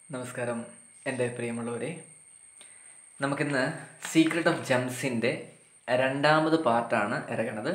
നമസ്കാരം എൻ്റെ പ്രിയമുള്ളവരെ നമുക്കിന്ന് സീക്രട്ട് ഓഫ് ജംസിൻ്റെ രണ്ടാമത് പാർട്ടാണ് ഇറങ്ങണത്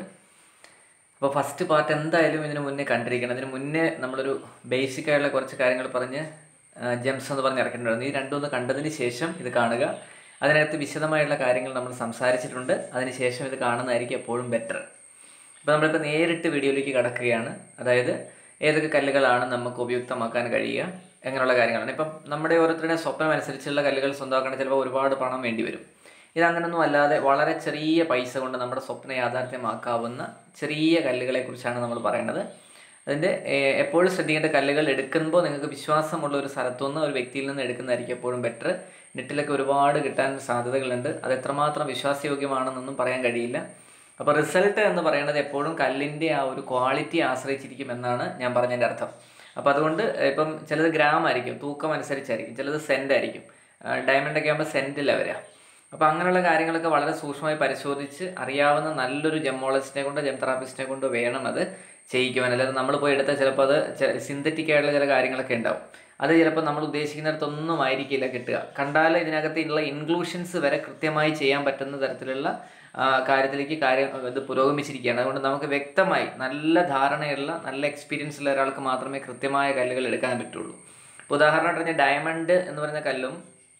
അപ്പോൾ ഫസ്റ്റ് പാർട്ട് എന്തായാലും ഇതിന് മുന്നേ കണ്ടിരിക്കണം അതിന് മുന്നേ നമ്മളൊരു ബേസിക് ആയിട്ടുള്ള കുറച്ച് കാര്യങ്ങൾ പറഞ്ഞ് ജംസ് എന്ന് പറഞ്ഞ് ഇറക്കിയിട്ടുണ്ടായിരുന്നു ഈ രണ്ടും ഒന്ന് കണ്ടതിന് ശേഷം ഇത് കാണുക അതിനകത്ത് വിശദമായിട്ടുള്ള കാര്യങ്ങൾ നമ്മൾ സംസാരിച്ചിട്ടുണ്ട് അതിന് ശേഷം ഇത് കാണുന്നതായിരിക്കും എപ്പോഴും ബെറ്റർ അപ്പോൾ നമ്മളിപ്പോൾ നേരിട്ട് വീഡിയോയിലേക്ക് കടക്കുകയാണ് അതായത് ഏതൊക്കെ കല്ലുകളാണ് നമുക്ക് ഉപയുക്തമാക്കാൻ കഴിയുക അങ്ങനെയുള്ള കാര്യങ്ങളാണ് ഇപ്പം നമ്മുടെ ഓരോരുത്തരുടെ സ്വപ്നം അനുസരിച്ചുള്ള കല്ലുകൾ സ്വന്തമാക്കണമെങ്കിൽ ചിലപ്പോൾ ഒരുപാട് പണം വേണ്ടി വരും ഇതങ്ങനൊന്നും അല്ലാതെ വളരെ ചെറിയ പൈസ കൊണ്ട് നമ്മുടെ സ്വപ്നം യാഥാർത്ഥ്യമാക്കാവുന്ന ചെറിയ കല്ലുകളെ കുറിച്ചാണ് നമ്മൾ പറയുന്നത് അതിൻ്റെ ഏർ, എപ്പോഴും ശ്രദ്ധിക്കേണ്ട കല്ലുകൾ എടുക്കുമ്പോൾ നിങ്ങൾക്ക് വിശ്വാസമുള്ള ഒരു സ്ഥലത്തുനിന്ന് ഒരു വ്യക്തിയിൽ നിന്ന് എടുക്കുന്നതായിരിക്കും എപ്പോഴും ബെറ്റർ നെറ്റിലൊക്കെ ഒരുപാട് കിട്ടാൻ സാധ്യതകളുണ്ട് അത് എത്രമാത്രം വിശ്വാസയോഗ്യമാണെന്നൊന്നും പറയാൻ കഴിയില്ല അപ്പോൾ റിസൾട്ട് എന്ന് പറയുന്നത് എപ്പോഴും കല്ലിൻ്റെ ആ ഒരു ക്വാളിറ്റി ആശ്രയിച്ചിരിക്കും എന്നാണ് ഞാൻ പറഞ്ഞതിൻ്റെ അർത്ഥം അപ്പോൾ അതുകൊണ്ട് ഇപ്പം ചിലത് ഗ്രാം ആയിരിക്കും തൂക്കം അനുസരിച്ചായിരിക്കും ചിലത് സെൻറ്റ് ആയിരിക്കും ഡയമണ്ട് ഒക്കെ ആകുമ്പോൾ സെൻറ്റിലാണ് വരിക അപ്പോൾ അങ്ങനെയുള്ള കാര്യങ്ങളൊക്കെ വളരെ സൂക്ഷ്മമായി പരിശോധിച്ച് അറിയാവുന്ന നല്ലൊരു ജെമോളജിസ്റ്റിനെ കൊണ്ടോ ജെം തെറാപ്പിസ്റ്റിനെ കൊണ്ടോ വേണം അത് ചെയ്യിക്കുവാൻ അല്ലാതെ നമ്മൾ പോയി എടുത്ത ചിലപ്പോൾ അത് സിന്തറ്റിക് ആയിട്ടുള്ള ചില കാര്യങ്ങളൊക്കെ ഉണ്ടാവും അത് ചിലപ്പോൾ നമ്മൾ ഉദ്ദേശിക്കുന്നിടത്തൊന്നും ആയിരിക്കില്ല കിട്ടുക കണ്ടാൽ ഇതിനകത്ത് ഉള്ള ഇൻക്ലൂഷൻസ് വരെ കൃത്യമായി ചെയ്യാൻ പറ്റുന്ന തരത്തിലുള്ള ആ, കാര്യത്തിലേക്ക് കാര്യം ഇത് പുരോഗമിച്ചിരിക്കുകയാണ് അതുകൊണ്ട് നമുക്ക് വ്യക്തമായി നല്ല ധാരണയുള്ള നല്ല എക്സ്പീരിയൻസ് ഉള്ള ഒരാൾക്ക് മാത്രമേ കൃത്യമായ കല്ലുകൾ എടുക്കാൻ പറ്റുള്ളൂ ഇപ്പോൾ ഉദാഹരണമായിട്ട് പറഞ്ഞാൽ ഡയമണ്ട് എന്ന് പറയുന്ന കല്ലും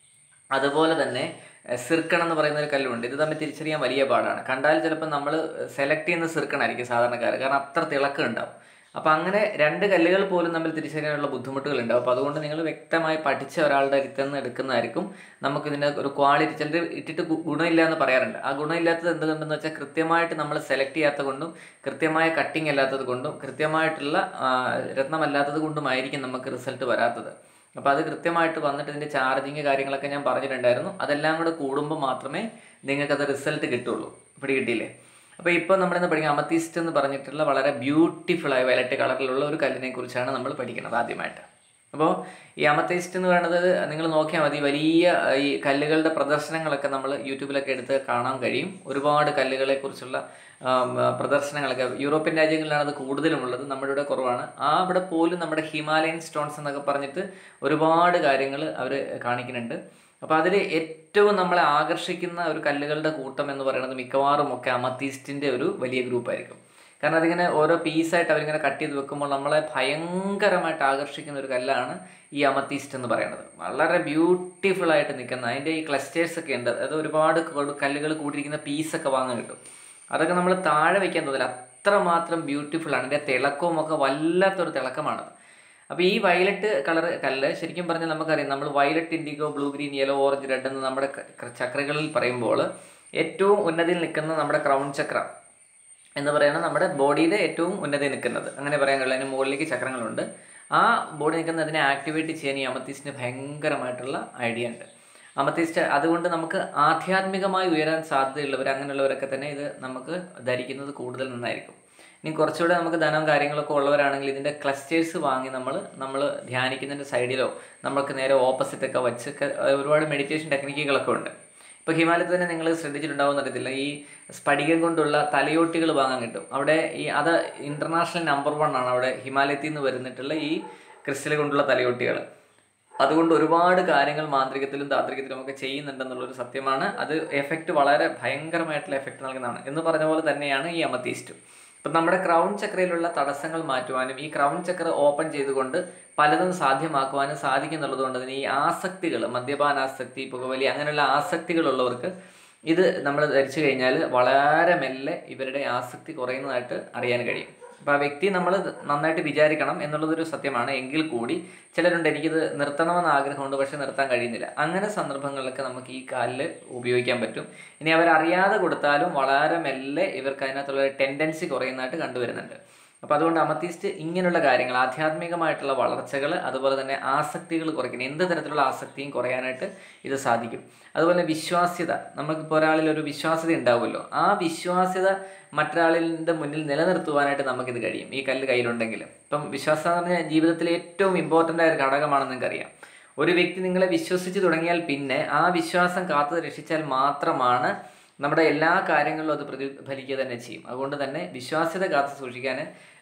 അതുപോലെ തന്നെ സിർക്കൺ എന്ന് പറയുന്ന ഒരു കല്ലുണ്ട് ഇത് തമ്മിൽ തിരിച്ചറിയാൻ വലിയ പാടാണ് കണ്ടാൽ ചിലപ്പോൾ നമ്മൾ സെലക്ട് ചെയ്യുന്ന സിർക്കണായിരിക്കും സാധാരണക്കാർ കാരണം അത്ര തിളക്കം ഉണ്ടാവും അപ്പോൾ അങ്ങനെ രണ്ട് കല്ലുകൾ പോലും തമ്മിൽ തിരിച്ചറിയാനുള്ള ബുദ്ധിമുട്ടുകൾ ഉണ്ടാവും അപ്പോൾ അതുകൊണ്ട് നിങ്ങൾ വ്യക്തമായി പഠിച്ച ഒരാളുടെ അടുത്ത് നിന്ന് എടുക്കുന്നതായിരിക്കും നമുക്ക് ഇതിൻ്റെ ഒരു ക്വാളിറ്റി ചിലർ ഇട്ടിട്ട് ഗു- ഗുണമില്ല എന്ന് പറയാറുണ്ട് ആ ഗുണമില്ലാത്തത് എന്തുകൊണ്ടെന്ന് വെച്ചാൽ കൃത്യമായിട്ട് നമ്മൾ സെലക്ട് ചെയ്യാത്തത് കൊണ്ടും കൃത്യമായ കട്ടിങ് അല്ലാത്തത് കൊണ്ടും കൃത്യമായിട്ടുള്ള ആ, രത്നമല്ലാത്തത് കൊണ്ടുമായിരിക്കും നമുക്ക് റിസൾട്ട് വരാത്തത് അപ്പോൾ അത് കൃത്യമായിട്ട് വന്നിട്ട് ഇതിൻ്റെ ചാർജിങ് കാര്യങ്ങളൊക്കെ ഞാൻ പറഞ്ഞിട്ടുണ്ടായിരുന്നു അതെല്ലാം കൂടെ കൂടുമ്പോൾ മാത്രമേ നിങ്ങൾക്കത് റിസൾട്ട് കിട്ടുള്ളൂ പിടി കിട്ടിയില്ലേ അപ്പോൾ ഇപ്പോൾ നമ്മളിന്ന് പഠിക്കുക അമത്തിസ്റ്റ് എന്ന് പറഞ്ഞിട്ടുള്ള വളരെ ബ്യൂട്ടിഫുൾ ആയ വയലറ്റ് കളറിലുള്ള ഒരു കല്ലിനെ കുറിച്ചാണ് നമ്മൾ പഠിക്കുന്നത് ആദ്യമായിട്ട് അപ്പോൾ ഈ അമത്തേസ്റ്റ് എന്ന് പറയുന്നത് നിങ്ങൾ നോക്കിയാൽ മതി വലിയ ആ, ഈ കല്ലുകളുടെ പ്രദർശനങ്ങളൊക്കെ നമ്മൾ യൂട്യൂബിലൊക്കെ എടുത്ത് കാണാൻ കഴിയും ഒരുപാട് കല്ലുകളെ കുറിച്ചുള്ള ആം, ആ, പ്രദർശനങ്ങളൊക്കെ യൂറോപ്യൻ രാജ്യങ്ങളിലാണ് അത് കൂടുതലും ഉള്ളത് നമ്മുടെ ഇവിടെ കുറവാണ് ആ അവിടെ പോലും നമ്മുടെ ഹിമാലയൻ സ്റ്റോൺസ് എന്നൊക്കെ പറഞ്ഞിട്ട് ഒരുപാട് കാര്യങ്ങൾ അവർ കാണിക്കുന്നുണ്ട് അപ്പോൾ അതിൽ ഏറ്റവും നമ്മളെ ആകർഷിക്കുന്ന ഒരു കല്ലുകളുടെ കൂട്ടം എന്ന് പറയുന്നത് മിക്കവാറും ഒക്കെ അമത്തീസ്റ്റിൻ്റെ ഒരു വലിയ ഗ്രൂപ്പായിരിക്കും കാരണം അതിങ്ങനെ ഓരോ പീസായിട്ട് അവരിങ്ങനെ കട്ട് ചെയ്ത് വെക്കുമ്പോൾ നമ്മളെ ഭയങ്കരമായിട്ട് ആകർഷിക്കുന്ന ഒരു കല്ലാണ് ഈ അമത്തീസ്റ്റ് എന്ന് പറയുന്നത് വളരെ ബ്യൂട്ടിഫുൾ ആയിട്ട് നിൽക്കുന്ന അതിൻ്റെ ഈ ക്ലസ്റ്റേഴ്സ് ഒക്കെ ഉണ്ട് അത് ഒരുപാട് കല്ലുകൾ കൂടിയിരിക്കുന്ന പീസൊക്കെ വാങ്ങാൻ കിട്ടും അതൊക്കെ നമ്മൾ താഴെ വയ്ക്കാൻ തോന്നില്ല അത്രമാത്രം ബ്യൂട്ടിഫുൾ ആണ് അതിൻ്റെ തിളക്കവും ഒക്കെ വല്ലാത്തൊരു തിളക്കമാണ് അപ്പോൾ ഈ വയലറ്റ് കളർ കല്ല് ശരിക്കും പറഞ്ഞാൽ നമുക്കറിയാം നമ്മൾ violet indigo blue green yellow orange red എന്ന് നമ്മുടെ ക- ക- ചക്രകളിൽ പറയുമ്പോൾ ഏറ്റവും ഉന്നതിയിൽ നിൽക്കുന്ന നമ്മുടെ ക്രൗൺ ചക്ര എന്ന് പറയുന്നത് നമ്മുടെ ബോഡിയുടെ ഏറ്റവും ഉന്നതി നിൽക്കുന്നത് അങ്ങനെ പറയാൻ കഴിയില്ല അതിന് മുകളിലേക്ക് ചക്രങ്ങളുണ്ട് ആ ബോഡി നിൽക്കുന്നതിനെ ആക്ടിവേറ്റ് ചെയ്യാൻ ഈ അമത്തിസ്റ്റിന് ഭയങ്കരമായിട്ടുള്ള ഐഡിയ ഉണ്ട് അമത്തിസ്റ്റ് അതുകൊണ്ട് നമുക്ക് ആധ്യാത്മികമായി ഉയരാൻ സാധ്യതയുള്ളവർ അങ്ങനെയുള്ളവരൊക്കെ തന്നെ ഇത് നമുക്ക് ധരിക്കുന്നത് കൂടുതൽ നന്നായിരിക്കും ഇനി കുറച്ചുകൂടെ നമുക്ക് ധനം കാര്യങ്ങളൊക്കെ ഉള്ളവരാണെങ്കിൽ ഇതിൻ്റെ ക്ലസ്റ്റേഴ്സ് വാങ്ങി നമ്മൾ നമ്മൾ ധ്യാനിക്കുന്നതിൻ്റെ സൈഡിലോ നമുക്ക് നേരെ ഓപ്പോസിറ്റ് ഒക്കെ വെച്ചൊക്കെ ഒരുപാട് മെഡിറ്റേഷൻ ടെക്നിക്കുകളൊക്കെ ഉണ്ട് ഇപ്പോൾ ഹിമാലയത്തിൽ തന്നെ നിങ്ങൾ ശ്രദ്ധിച്ചിട്ടുണ്ടാവുമെന്ന് അറിയത്തില്ല ഈ സ്ഫടികം കൊണ്ടുള്ള തലയോട്ടികൾ വാങ്ങാൻ കിട്ടും അവിടെ ഈ അത് ഇൻ്റർനാഷണൽ നമ്പർ വൺ ആണ് അവിടെ ഹിമാലയത്തിൽ നിന്ന് വരുന്നിട്ടുള്ള ഈ ക്രിസ്റ്റൽ കൊണ്ടുള്ള തലയോട്ടികൾ അതുകൊണ്ട് ഒരുപാട് കാര്യങ്ങൾ മാന്ത്രികത്തിലും താന്ത്രികത്തിലും ഒക്കെ ചെയ്യുന്നുണ്ടെന്നുള്ളൊരു സത്യമാണ് അത് എഫക്റ്റ് വളരെ ഭയങ്കരമായിട്ടുള്ള എഫക്റ്റ് നൽകുന്നതാണ് എന്ന് പറഞ്ഞ പോലെ തന്നെയാണ് ഈ അമത്തീസ്റ്റ് ഇപ്പം നമ്മുടെ ക്രൗൺ ചക്രയിലുള്ള തടസ്സങ്ങൾ മാറ്റുവാനും ഈ ക്രൗൺ ചക്ര ഓപ്പൺ ചെയ്തുകൊണ്ട് പലതും സാധ്യമാക്കുവാനും സാധിക്കുന്നുള്ളത് കൊണ്ട് തന്നെ ഈ ആസക്തികൾ മദ്യപാനാസക്തി പുകവലി അങ്ങനെയുള്ള ആസക്തികളുള്ളവർക്ക് ഇത് നമ്മൾ ധരിച്ചു കഴിഞ്ഞാൽ വളരെ മെല്ലെ ഇവരുടെ ആസക്തി കുറയുന്നതായിട്ട് അറിയാൻ കഴിയും അപ്പോൾ ആ വ്യക്തി നമ്മൾ നന്നായിട്ട് വിചാരിക്കണം എന്നുള്ളതൊരു സത്യമാണ് എങ്കിൽ കൂടി ചിലരുണ്ട് എനിക്കിത് നിർത്തണമെന്ന് ആഗ്രഹമുണ്ട് പക്ഷെ നിർത്താൻ കഴിയുന്നില്ല അങ്ങനെ സന്ദർഭങ്ങളിലൊക്കെ നമുക്ക് ഈ കാലിൽ ഉപയോഗിക്കാൻ പറ്റും ഇനി അവരറിയാതെ കൊടുത്താലും വളരെ മെല്ലെ ഇവർക്ക് അതിനകത്തുള്ള ടെൻഡൻസി കുറയുന്നതായിട്ട് കണ്ടുവരുന്നുണ്ട് അപ്പോൾ അതുകൊണ്ട് അമത്തീസ്റ്റ് ഇങ്ങനെയുള്ള കാര്യങ്ങൾ ആധ്യാത്മികമായിട്ടുള്ള വളർച്ചകൾ അതുപോലെ തന്നെ ആസക്തികൾ കുറയ്ക്കണം എന്ത് തരത്തിലുള്ള ആസക്തിയും കുറയാനായിട്ട് ഇത് സാധിക്കും അതുപോലെ വിശ്വാസ്യത നമുക്കിപ്പോൾ ഒരാളിൽ ഒരു വിശ്വാസ്യത ഉണ്ടാവുമല്ലോ ആ വിശ്വാസ്യത മറ്റൊരാളിൻ്റെ മുന്നിൽ നിലനിർത്തുവാനായിട്ട് നമുക്കിത് കഴിയും ഈ കല്ല് കയ്യിലുണ്ടെങ്കിൽ ഇപ്പം വിശ്വാസം എന്ന് പറഞ്ഞാൽ ജീവിതത്തിലെ ഏറ്റവും ഇമ്പോർട്ടൻ്റ് ആയ ഒരു ഘടകമാണെന്ന് നിങ്ങൾക്കറിയാം ഒരു വ്യക്തി നിങ്ങളെ വിശ്വസിച്ച് തുടങ്ങിയാൽ പിന്നെ ആ വിശ്വാസം കാത്തു രക്ഷിച്ചാൽ മാത്രമാണ് നമ്മുടെ എല്ലാ കാര്യങ്ങളിലും അത് പ്രതിഫലിക്കുക തന്നെ ചെയ്യും അതുകൊണ്ട് തന്നെ വിശ്വാസ്യത കാത്തു സൂക്ഷിക്കാൻ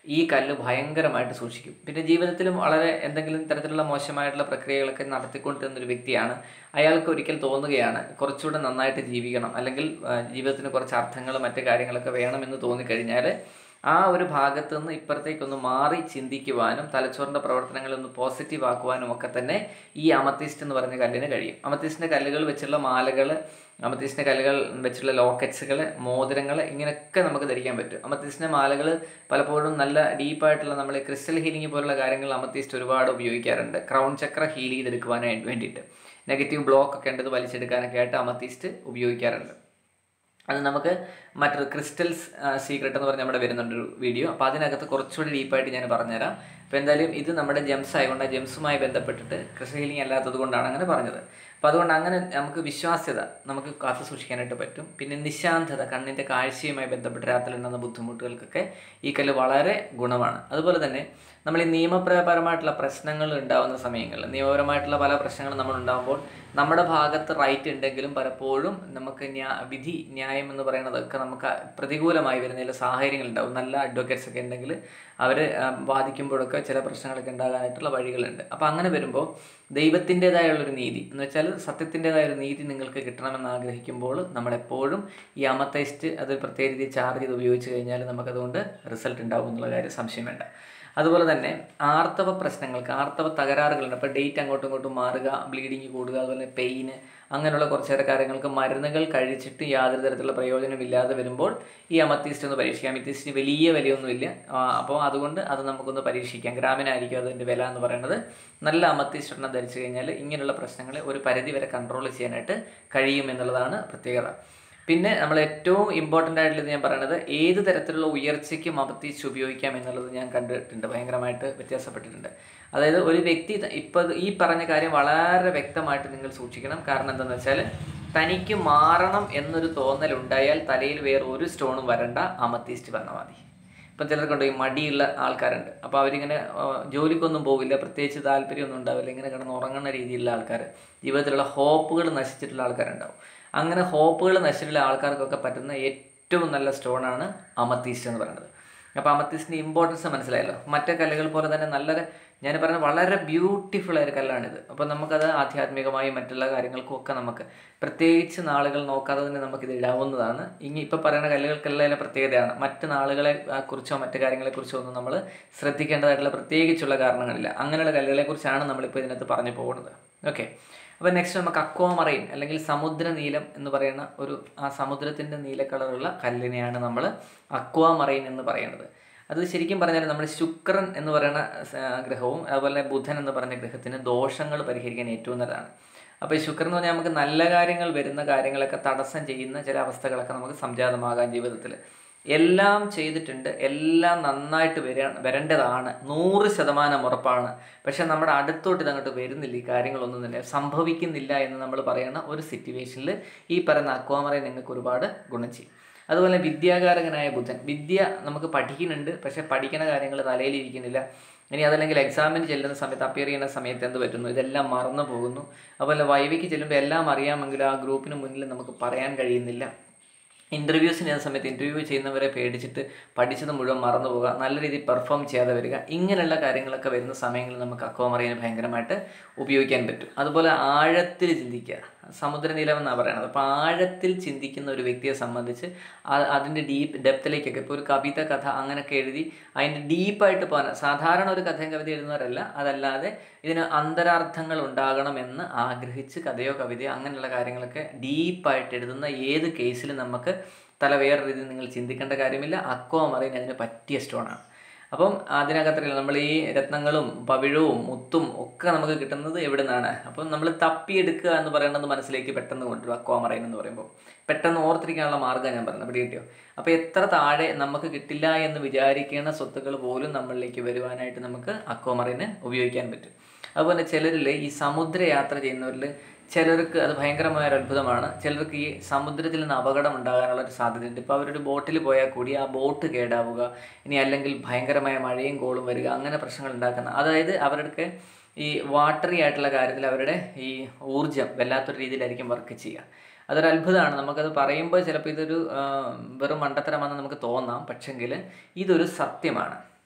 ഈ കല്ല് ഭയങ്കരമായിട്ട് സൂക്ഷിക്കും പിന്നെ ജീവിതത്തിലും വളരെ എന്തെങ്കിലും തരത്തിലുള്ള മോശമായിട്ടുള്ള പ്രക്രിയകളൊക്കെ നടത്തിക്കൊണ്ടിരുന്ന ഒരു വ്യക്തിയാണ് അയാൾക്ക് ഒരിക്കൽ തോന്നുകയാണ് കുറച്ചുകൂടെ നന്നായിട്ട് ജീവിക്കണം അല്ലെങ്കിൽ ആ, ജീവിതത്തിന് കുറച്ച് അർത്ഥങ്ങളും മറ്റു കാര്യങ്ങളൊക്കെ വേണമെന്ന് തോന്നിക്കഴിഞ്ഞാൽ ആ ഒരു ഭാഗത്ത് നിന്ന് ഇപ്പുറത്തേക്കൊന്ന് മാറി ചിന്തിക്കുവാനും തലച്ചോറിൻ്റെ പ്രവർത്തനങ്ങളെ ഒന്ന് പോസിറ്റീവ് ആക്കുവാനും ഒക്കെ തന്നെ ഈ അമത്തിസ്റ്റ് എന്ന് പറഞ്ഞ കല്ലിന് കഴിയും അമത്തിസ്റ്റിൻ്റെ കല്ലുകൾ വെച്ചുള്ള മാലകൾ അമത്തിസ്റ്റിൻ്റെ കല്ലുകൾ വെച്ചുള്ള ലോക്കറ്റ്സുകൾ മോതിരങ്ങൾ ഇങ്ങനെയൊക്കെ നമുക്ക് ധരിക്കാൻ പറ്റും അമത്തിസ്റ്റിൻ്റെ മാലകൾ പലപ്പോഴും നല്ല ഡീപ്പായിട്ടുള്ള നമ്മൾ ക്രിസ്റ്റൽ ഹീലിംഗ് പോലുള്ള കാര്യങ്ങൾ അമത്തിസ്റ്റ് ഒരുപാട് ഉപയോഗിക്കാറുണ്ട് ക്രൗൺ ചക്ര ഹീൽ ചെയ്തെടുക്കുവാനായിട്ട് വേണ്ടിയിട്ട് നെഗറ്റീവ് ബ്ലോക്ക് ഒക്കെ ഉണ്ടത് വലിച്ചെടുക്കാനൊക്കെ ആയിട്ട് അമത്തിസ്റ്റ് ഉപയോഗിക്കാറുണ്ട് അത് നമുക്ക് മറ്റൊരു ക്രിസ്റ്റൽസ് സീക്രട്ട് എന്ന് പറഞ്ഞ് നമ്മുടെ വരുന്നുണ്ട് ഒരു വീഡിയോ അപ്പോൾ അതിനകത്ത് കുറച്ചുകൂടി ഡീപ്പായിട്ട് ഞാൻ പറഞ്ഞുതരാം അപ്പോൾ എന്തായാലും ഇത് നമ്മുടെ ജെംസ് ആയതുകൊണ്ട് ആ ജെംസുമായി ബന്ധപ്പെട്ടിട്ട് ക്രിസ്റ്റൽ ഹീലിംഗ് അല്ലാത്തത് കൊണ്ടാണ് അങ്ങനെ പറഞ്ഞത് അപ്പോൾ അതുകൊണ്ട് അങ്ങനെ നമുക്ക് വിശ്വാസ്യത നമുക്ക് കാത്തു സൂക്ഷിക്കാനായിട്ട് പറ്റും പിന്നെ നിശാന്തത കണ്ണിൻ്റെ കാഴ്ചയുമായി ബന്ധപ്പെട്ട് രാത്രിയിലുണ്ടാകുന്ന ബുദ്ധിമുട്ടുകൾക്കൊക്കെ ഈ കല്ല് വളരെ ഗുണമാണ് അതുപോലെ തന്നെ നമ്മൾ ഈ നിയമപരമായിട്ടുള്ള പ്രശ്നങ്ങൾ ഉണ്ടാകുന്ന സമയങ്ങളിൽ നിയമപരമായിട്ടുള്ള പല പ്രശ്നങ്ങളും നമ്മൾ ഉണ്ടാകുമ്പോൾ നമ്മുടെ ഭാഗത്ത് റൈറ്റ് ഉണ്ടെങ്കിലും പലപ്പോഴും നമുക്ക് ന്യാ വിധി ന്യായം എന്ന് പറയുന്നതൊക്കെ നമുക്ക് പ്രതികൂലമായി വരുന്ന ചില സാഹചര്യങ്ങൾ ഉണ്ടാവും നല്ല അഡ്വക്കേറ്റ്സ് ഒക്കെ ഉണ്ടെങ്കിൽ അവർ വാദിക്കുമ്പോഴൊക്കെ ചില പ്രശ്നങ്ങളൊക്കെ ഉണ്ടാകാനായിട്ടുള്ള വഴികളുണ്ട് അപ്പോൾ അങ്ങനെ വരുമ്പോൾ ദൈവത്തിൻ്റെതായുള്ളൊരു നീതി എന്ന് വെച്ചാൽ സത്യത്തിൻ്റെതായ ഒരു നീതി നിങ്ങൾക്ക് കിട്ടണമെന്ന് ആഗ്രഹിക്കുമ്പോൾ നമ്മളെപ്പോഴും ഈ അമത്തൈസ്റ്റ് അത് പ്രത്യേക രീതിയിൽ ചാർജ് ചെയ്ത് ഉപയോഗിച്ച് കഴിഞ്ഞാൽ നമുക്കതുകൊണ്ട് റിസൾട്ട് ഉണ്ടാവും എന്നുള്ള കാര്യം സംശയം വേണ്ട അതുപോലെ തന്നെ ആർത്തവ പ്രശ്നങ്ങൾക്ക് ആർത്തവ തകരാറുകളുണ്ട് അപ്പോൾ ഡേറ്റ് അങ്ങോട്ടും ഇങ്ങോട്ടും മാറുക ബ്ലീഡിങ് കൂടുക അതുപോലെ പെയിന് അങ്ങനെയുള്ള കുറച്ചേറെ കാര്യങ്ങൾക്ക് മരുന്നുകൾ കഴിച്ചിട്ട് യാതൊരു തരത്തിലുള്ള പ്രയോജനമില്ലാതെ വരുമ്പോൾ ഈ അമത്തീസ്റ്റ് ഒന്ന് പരീക്ഷിക്കാം അമത്തീസ്റ്റിന് വലിയ വിലയൊന്നുമില്ല ആ, അപ്പോൾ അതുകൊണ്ട് അത് നമുക്കൊന്ന് പരീക്ഷിക്കാം ഗ്രാമിനായിരിക്കും അതിൻ്റെ വില എന്ന് പറയുന്നത് നല്ല അമത്തീസ്റ്റ് എണ്ണം ധരിച്ചു കഴിഞ്ഞാൽ ഇങ്ങനെയുള്ള പ്രശ്നങ്ങളെ ഒരു പരിധി വരെ കൺട്രോൾ ചെയ്യാനായിട്ട് കഴിയും എന്നുള്ളതാണ് പ്രത്യേകത പിന്നെ നമ്മൾ ഏറ്റവും ഇമ്പോർട്ടൻ്റ് ആയിട്ടുള്ളത് ഞാൻ പറയുന്നത് ഏത് തരത്തിലുള്ള ഉയർച്ചയ്ക്കും അമത്തീസ്റ്റ് ഉപയോഗിക്കാം എന്നുള്ളത് ഞാൻ കണ്ടിട്ടുണ്ട് ഭയങ്കരമായിട്ട് വ്യത്യാസപ്പെട്ടിട്ടുണ്ട് അതായത് ഒരു വ്യക്തി ഇപ്പോൾ ഈ പറഞ്ഞ കാര്യം വളരെ വ്യക്തമായിട്ട് നിങ്ങൾ സൂക്ഷിക്കണം കാരണം എന്താണെന്ന് വെച്ചാൽ തനിക്ക് മാറണം എന്നൊരു തോന്നൽ ഉണ്ടായാൽ തലയിൽ വേറെ ഒരു സ്റ്റോണും വരണ്ട അമത്തീസ്റ്റ് പറഞ്ഞാൽ മതി ഇപ്പം ചിലർക്കുണ്ട് ഈ മടിയുള്ള ആൾക്കാരുണ്ട് അപ്പോൾ അവരിങ്ങനെ ആ, ജോലിക്കൊന്നും പോകില്ല പ്രത്യേകിച്ച് താല്പര്യമൊന്നും ഉണ്ടാവില്ല ഇങ്ങനെ കിടന്ന് ഉറങ്ങുന്ന രീതിയിലുള്ള ആൾക്കാർ ജീവിതത്തിലുള്ള ഹോപ്പുകൾ നശിച്ചിട്ടുള്ള ആൾക്കാരുണ്ടാവും അങ്ങനെ ഹോപ്പുകൾ നശിച്ചിട്ടുള്ള ആൾക്കാർക്കൊക്കെ പറ്റുന്ന ഏറ്റവും നല്ല സ്റ്റോണാണ് അമത്തീസ്റ്റ് എന്ന് പറയുന്നത് അപ്പോൾ അമത്തീസ്റ്റിൻ്റെ ഇമ്പോർട്ടൻസ് മനസ്സിലായല്ലോ മറ്റേ കല്ലുകൾ പോലെ തന്നെ നല്ലൊരു ഞാൻ പറഞ്ഞ വളരെ ബ്യൂട്ടിഫുൾ ആയ ഒരു കല്ലാണിത് അപ്പോൾ നമുക്കത് ആധ്യാത്മികമായും മറ്റുള്ള കാര്യങ്ങൾക്കും ഒക്കെ നമുക്ക് പ്രത്യേകിച്ച് നാളുകൾ നോക്കാതെ തന്നെ നമുക്കിത് ഇടാവുന്നതാണ് ഇനി ഇപ്പോൾ പറയുന്ന കല്ലുകൾക്കെല്ലാം അതിൻ്റെ പ്രത്യേകതയാണ് മറ്റ് നാളുകളെ ആ, കുറിച്ചോ മറ്റു കാര്യങ്ങളെക്കുറിച്ചോ ഒന്നും നമ്മൾ ശ്രദ്ധിക്കേണ്ടതായിട്ടുള്ള പ്രത്യേകിച്ചുള്ള കാരണങ്ങളില്ല അങ്ങനെയുള്ള കല്ലുകളെക്കുറിച്ചാണ് നമ്മളിപ്പോൾ ഇതിനകത്ത് പറഞ്ഞു പോകുന്നത് ഓക്കെ അപ്പോൾ നെക്സ്റ്റ് നമുക്ക് അക്വാമറൈൻ അല്ലെങ്കിൽ സമുദ്ര നീലം എന്ന് പറയുന്ന ഒരു ആ സമുദ്രത്തിൻ്റെ നീല കളറുള്ള കല്ലിനെയാണ് നമ്മൾ അക്വാമറൈൻ എന്ന് പറയുന്നത് അത് ശരിക്കും പറഞ്ഞാൽ നമ്മുടെ ശുക്രൻ എന്ന് പറയുന്ന സ- ഗ്രഹവും അതുപോലെ തന്നെ ബുധൻ എന്ന് പറഞ്ഞ ഗ്രഹത്തിന് ദോഷങ്ങൾ പരിഹരിക്കാൻ ഏറ്റവും നല്ലതാണ് അപ്പോൾ ഈ ശുക്രൻ എന്ന് പറഞ്ഞാൽ നമുക്ക് നല്ല കാര്യങ്ങൾ വരുന്ന കാര്യങ്ങളൊക്കെ തടസ്സം ചെയ്യുന്ന ചില അവസ്ഥകളൊക്കെ നമുക്ക് സംജാതമാകാം ജീവിതത്തിൽ എല്ലാം ചെയ്തിട്ടുണ്ട് എല്ലാം നന്നായിട്ട് വരാ വരേണ്ടതാണ് നൂറ് ശതമാനം ഉറപ്പാണ് പക്ഷെ നമ്മുടെ അടുത്തോട്ട് ഇതങ്ങോട്ട് വരുന്നില്ല ഈ കാര്യങ്ങളൊന്നും തന്നെ സംഭവിക്കുന്നില്ല എന്ന് നമ്മൾ പറയുന്ന ഒരു സിറ്റുവേഷനിൽ ഈ പറയുന്ന അക്വാമറ നിങ്ങൾക്ക് ഒരുപാട് ഗുണം ചെയ്യും അതുപോലെ വിദ്യാകാരകനായ ബുധൻ വിദ്യ നമുക്ക് പഠിക്കുന്നുണ്ട് പക്ഷെ പഠിക്കുന്ന കാര്യങ്ങൾ തലയിലിരിക്കുന്നില്ല ഇനി അതല്ലെങ്കിൽ എക്സാമിന് ചെല്ലുന്ന സമയത്ത് അപ്പിയർ ചെയ്യുന്ന സമയത്ത് എന്ത് പറ്റുന്നു ഇതെല്ലാം മറന്നു പോകുന്നു അതുപോലെ വൈവിക്ക് ചെല്ലുമ്പോൾ എല്ലാം അറിയാമെങ്കിലും ആ ഗ്രൂപ്പിന് മുന്നിൽ നമുക്ക് പറയാൻ കഴിയുന്നില്ല ഇൻ്റർവ്യൂസിന് ചെയ്യുന്ന സമയത്ത് ഇൻ്റർവ്യൂ ചെയ്യുന്നവരെ പേടിച്ചിട്ട് പഠിച്ചത് മുഴുവൻ മറന്നു പോകുക നല്ല രീതിയിൽ പെർഫോം ചെയ്യാതെ വരിക ഇങ്ങനെയുള്ള കാര്യങ്ങളൊക്കെ വരുന്ന സമയങ്ങളിൽ നമുക്ക് അക്വാമറിയനെ ഭയങ്കരമായിട്ട് ഉപയോഗിക്കാൻ പറ്റും അതുപോലെ ആഴത്തിൽ ചിന്തിക്കുക സമുദ്രനിലം എന്നാണ് പറയുന്നത് അപ്പോൾ ആഴത്തിൽ ചിന്തിക്കുന്ന ഒരു വ്യക്തിയെ സംബന്ധിച്ച് ആ- അതിൻ്റെ ഡീപ്പ് ഡെപ്തിലേക്കൊക്കെ ഇപ്പോൾ ഒരു കവിത കഥ അങ്ങനെയൊക്കെ എഴുതി അതിൻ്റെ ഡീപ്പായിട്ട് പോകാൻ സാധാരണ ഒരു കഥയും കവിത എഴുതുന്നവരല്ല അതല്ലാതെ ഇതിന് അന്തരാർത്ഥങ്ങൾ ഉണ്ടാകണമെന്ന് ആഗ്രഹിച്ച് കഥയോ കവിതയോ അങ്ങനെയുള്ള കാര്യങ്ങളൊക്കെ ഡീപ്പായിട്ട് എഴുതുന്ന ഏത് കേസിലും നമുക്ക് തല വേറെ രീതിയിൽ നിങ്ങൾ ചിന്തിക്കേണ്ട കാര്യമില്ല അക്വാമറൈൻ അതിന് പറ്റിയ സ്റ്റോണാണ് അപ്പം അതിനകത്തറിയില്ല നമ്മൾ ഈ രത്നങ്ങളും പവിഴവും മുത്തും ഒക്കെ നമുക്ക് കിട്ടുന്നത് എവിടെ നിന്നാണ് അപ്പം നമ്മൾ തപ്പിയെടുക്കുക എന്ന് പറയുന്നത് മനസ്സിലേക്ക് പെട്ടെന്ന് കൊണ്ടുവരും അക്വാമറൈൻ എന്ന് പറയുമ്പോൾ പെട്ടെന്ന് ഓർത്തിരിക്കാനുള്ള മാർഗ്ഗം ഞാൻ പറഞ്ഞത് പിടി കിട്ടിയോ അപ്പോൾ എത്ര താഴെ നമുക്ക് കിട്ടില്ല എന്ന് വിചാരിക്കുന്ന സ്വത്തുക്കൾ പോലും നമ്മളിലേക്ക് വരുവാനായിട്ട് നമുക്ക് അക്വാമറൈന് ഉപയോഗിക്കാൻ പറ്റും അതുപോലെ ചിലരിൽ ഈ സമുദ്ര യാത്ര ചെയ്യുന്നവരിൽ ചിലർക്ക് അത് ഭയങ്കരമായ ഒരു അത്ഭുതമാണ് ചിലർക്ക് ഈ സമുദ്രത്തിൽ നിന്ന് അപകടം ഉണ്ടാകാനുള്ള ഒരു സാധ്യതയുണ്ട് ഇപ്പോൾ അവരൊരു ബോട്ടിൽ പോയാൽ കൂടി ആ ബോട്ട് കേടാവുക ഇനി അല്ലെങ്കിൽ ഭയങ്കരമായ മഴയും കോളും വരിക അങ്ങനെ പ്രശ്നങ്ങൾ ഉണ്ടാക്കുന്ന അതായത് അവരുടെ ഈ വാട്ടറി ആയിട്ടുള്ള കാര്യത്തിൽ അവരുടെ ഈ ഊർജം വല്ലാത്തൊരു രീതിയിലായിരിക്കും വർക്ക് ചെയ്യുക അതൊരു അത്ഭുതമാണ് നമുക്കത് പറയുമ്പോൾ ചിലപ്പോൾ ഇതൊരു ആ, വെറും മണ്ടത്തരമാണെന്ന് നമുക്ക് തോന്നാം പക്ഷെങ്കിൽ ഇതൊരു സത്യമാണ്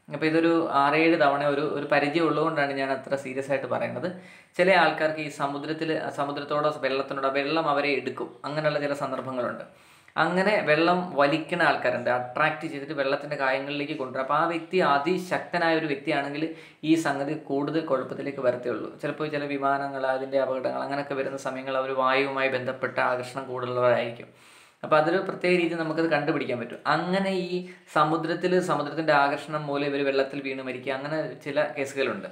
അപ്പോൾ ഇതൊരു ആറേഴ് തവണ ഒരു ഒരു പരിചയം ഉള്ളതുകൊണ്ടാണ് ഞാൻ അത്ര സീരിയസ് ആയിട്ട് പറയുന്നത് ചില ആൾക്കാർക്ക് ഈ സമുദ്രത്തിൽ സമുദ്രത്തോടോ വെള്ളത്തിനോടോ വെള്ളം അവരെ എടുക്കും അങ്ങനെയുള്ള ചില സന്ദർഭങ്ങളുണ്ട് അങ്ങനെ വെള്ളം വലിക്കുന്ന ആൾക്കാരുണ്ട് അട്രാക്റ്റ് ചെയ്തിട്ട് വെള്ളത്തിൻ്റെ കായങ്ങളിലേക്ക് കൊണ്ടുവരും അപ്പോൾ ആ വ്യക്തി അതിശക്തനായ ഒരു വ്യക്തിയാണെങ്കിൽ ഈ സംഗതി കൂടുതൽ കുഴപ്പത്തിലേക്ക് വരത്തേയുള്ളൂ ചിലപ്പോൾ ചില വിമാനങ്ങൾ അതിൻ്റെ അപകടങ്ങൾ അങ്ങനെയൊക്കെ വരുന്ന സമയങ്ങൾ അവർ വായുവുമായി ബന്ധപ്പെട്ട ആകർഷണം കൂടുതലുള്ളവരായിരിക്കും അപ്പോൾ അതൊരു പ്രത്യേക രീതിയിൽ നമുക്കത് കണ്ടുപിടിക്കാൻ പറ്റും അങ്ങനെ ഈ സമുദ്രത്തിൽ സമുദ്രത്തിൻ്റെ ആകർഷണം മൂലം ഇവർ വെള്ളത്തിൽ വീണ് മരിക്കുക അങ്ങനെ ചില കേസുകളുണ്ട്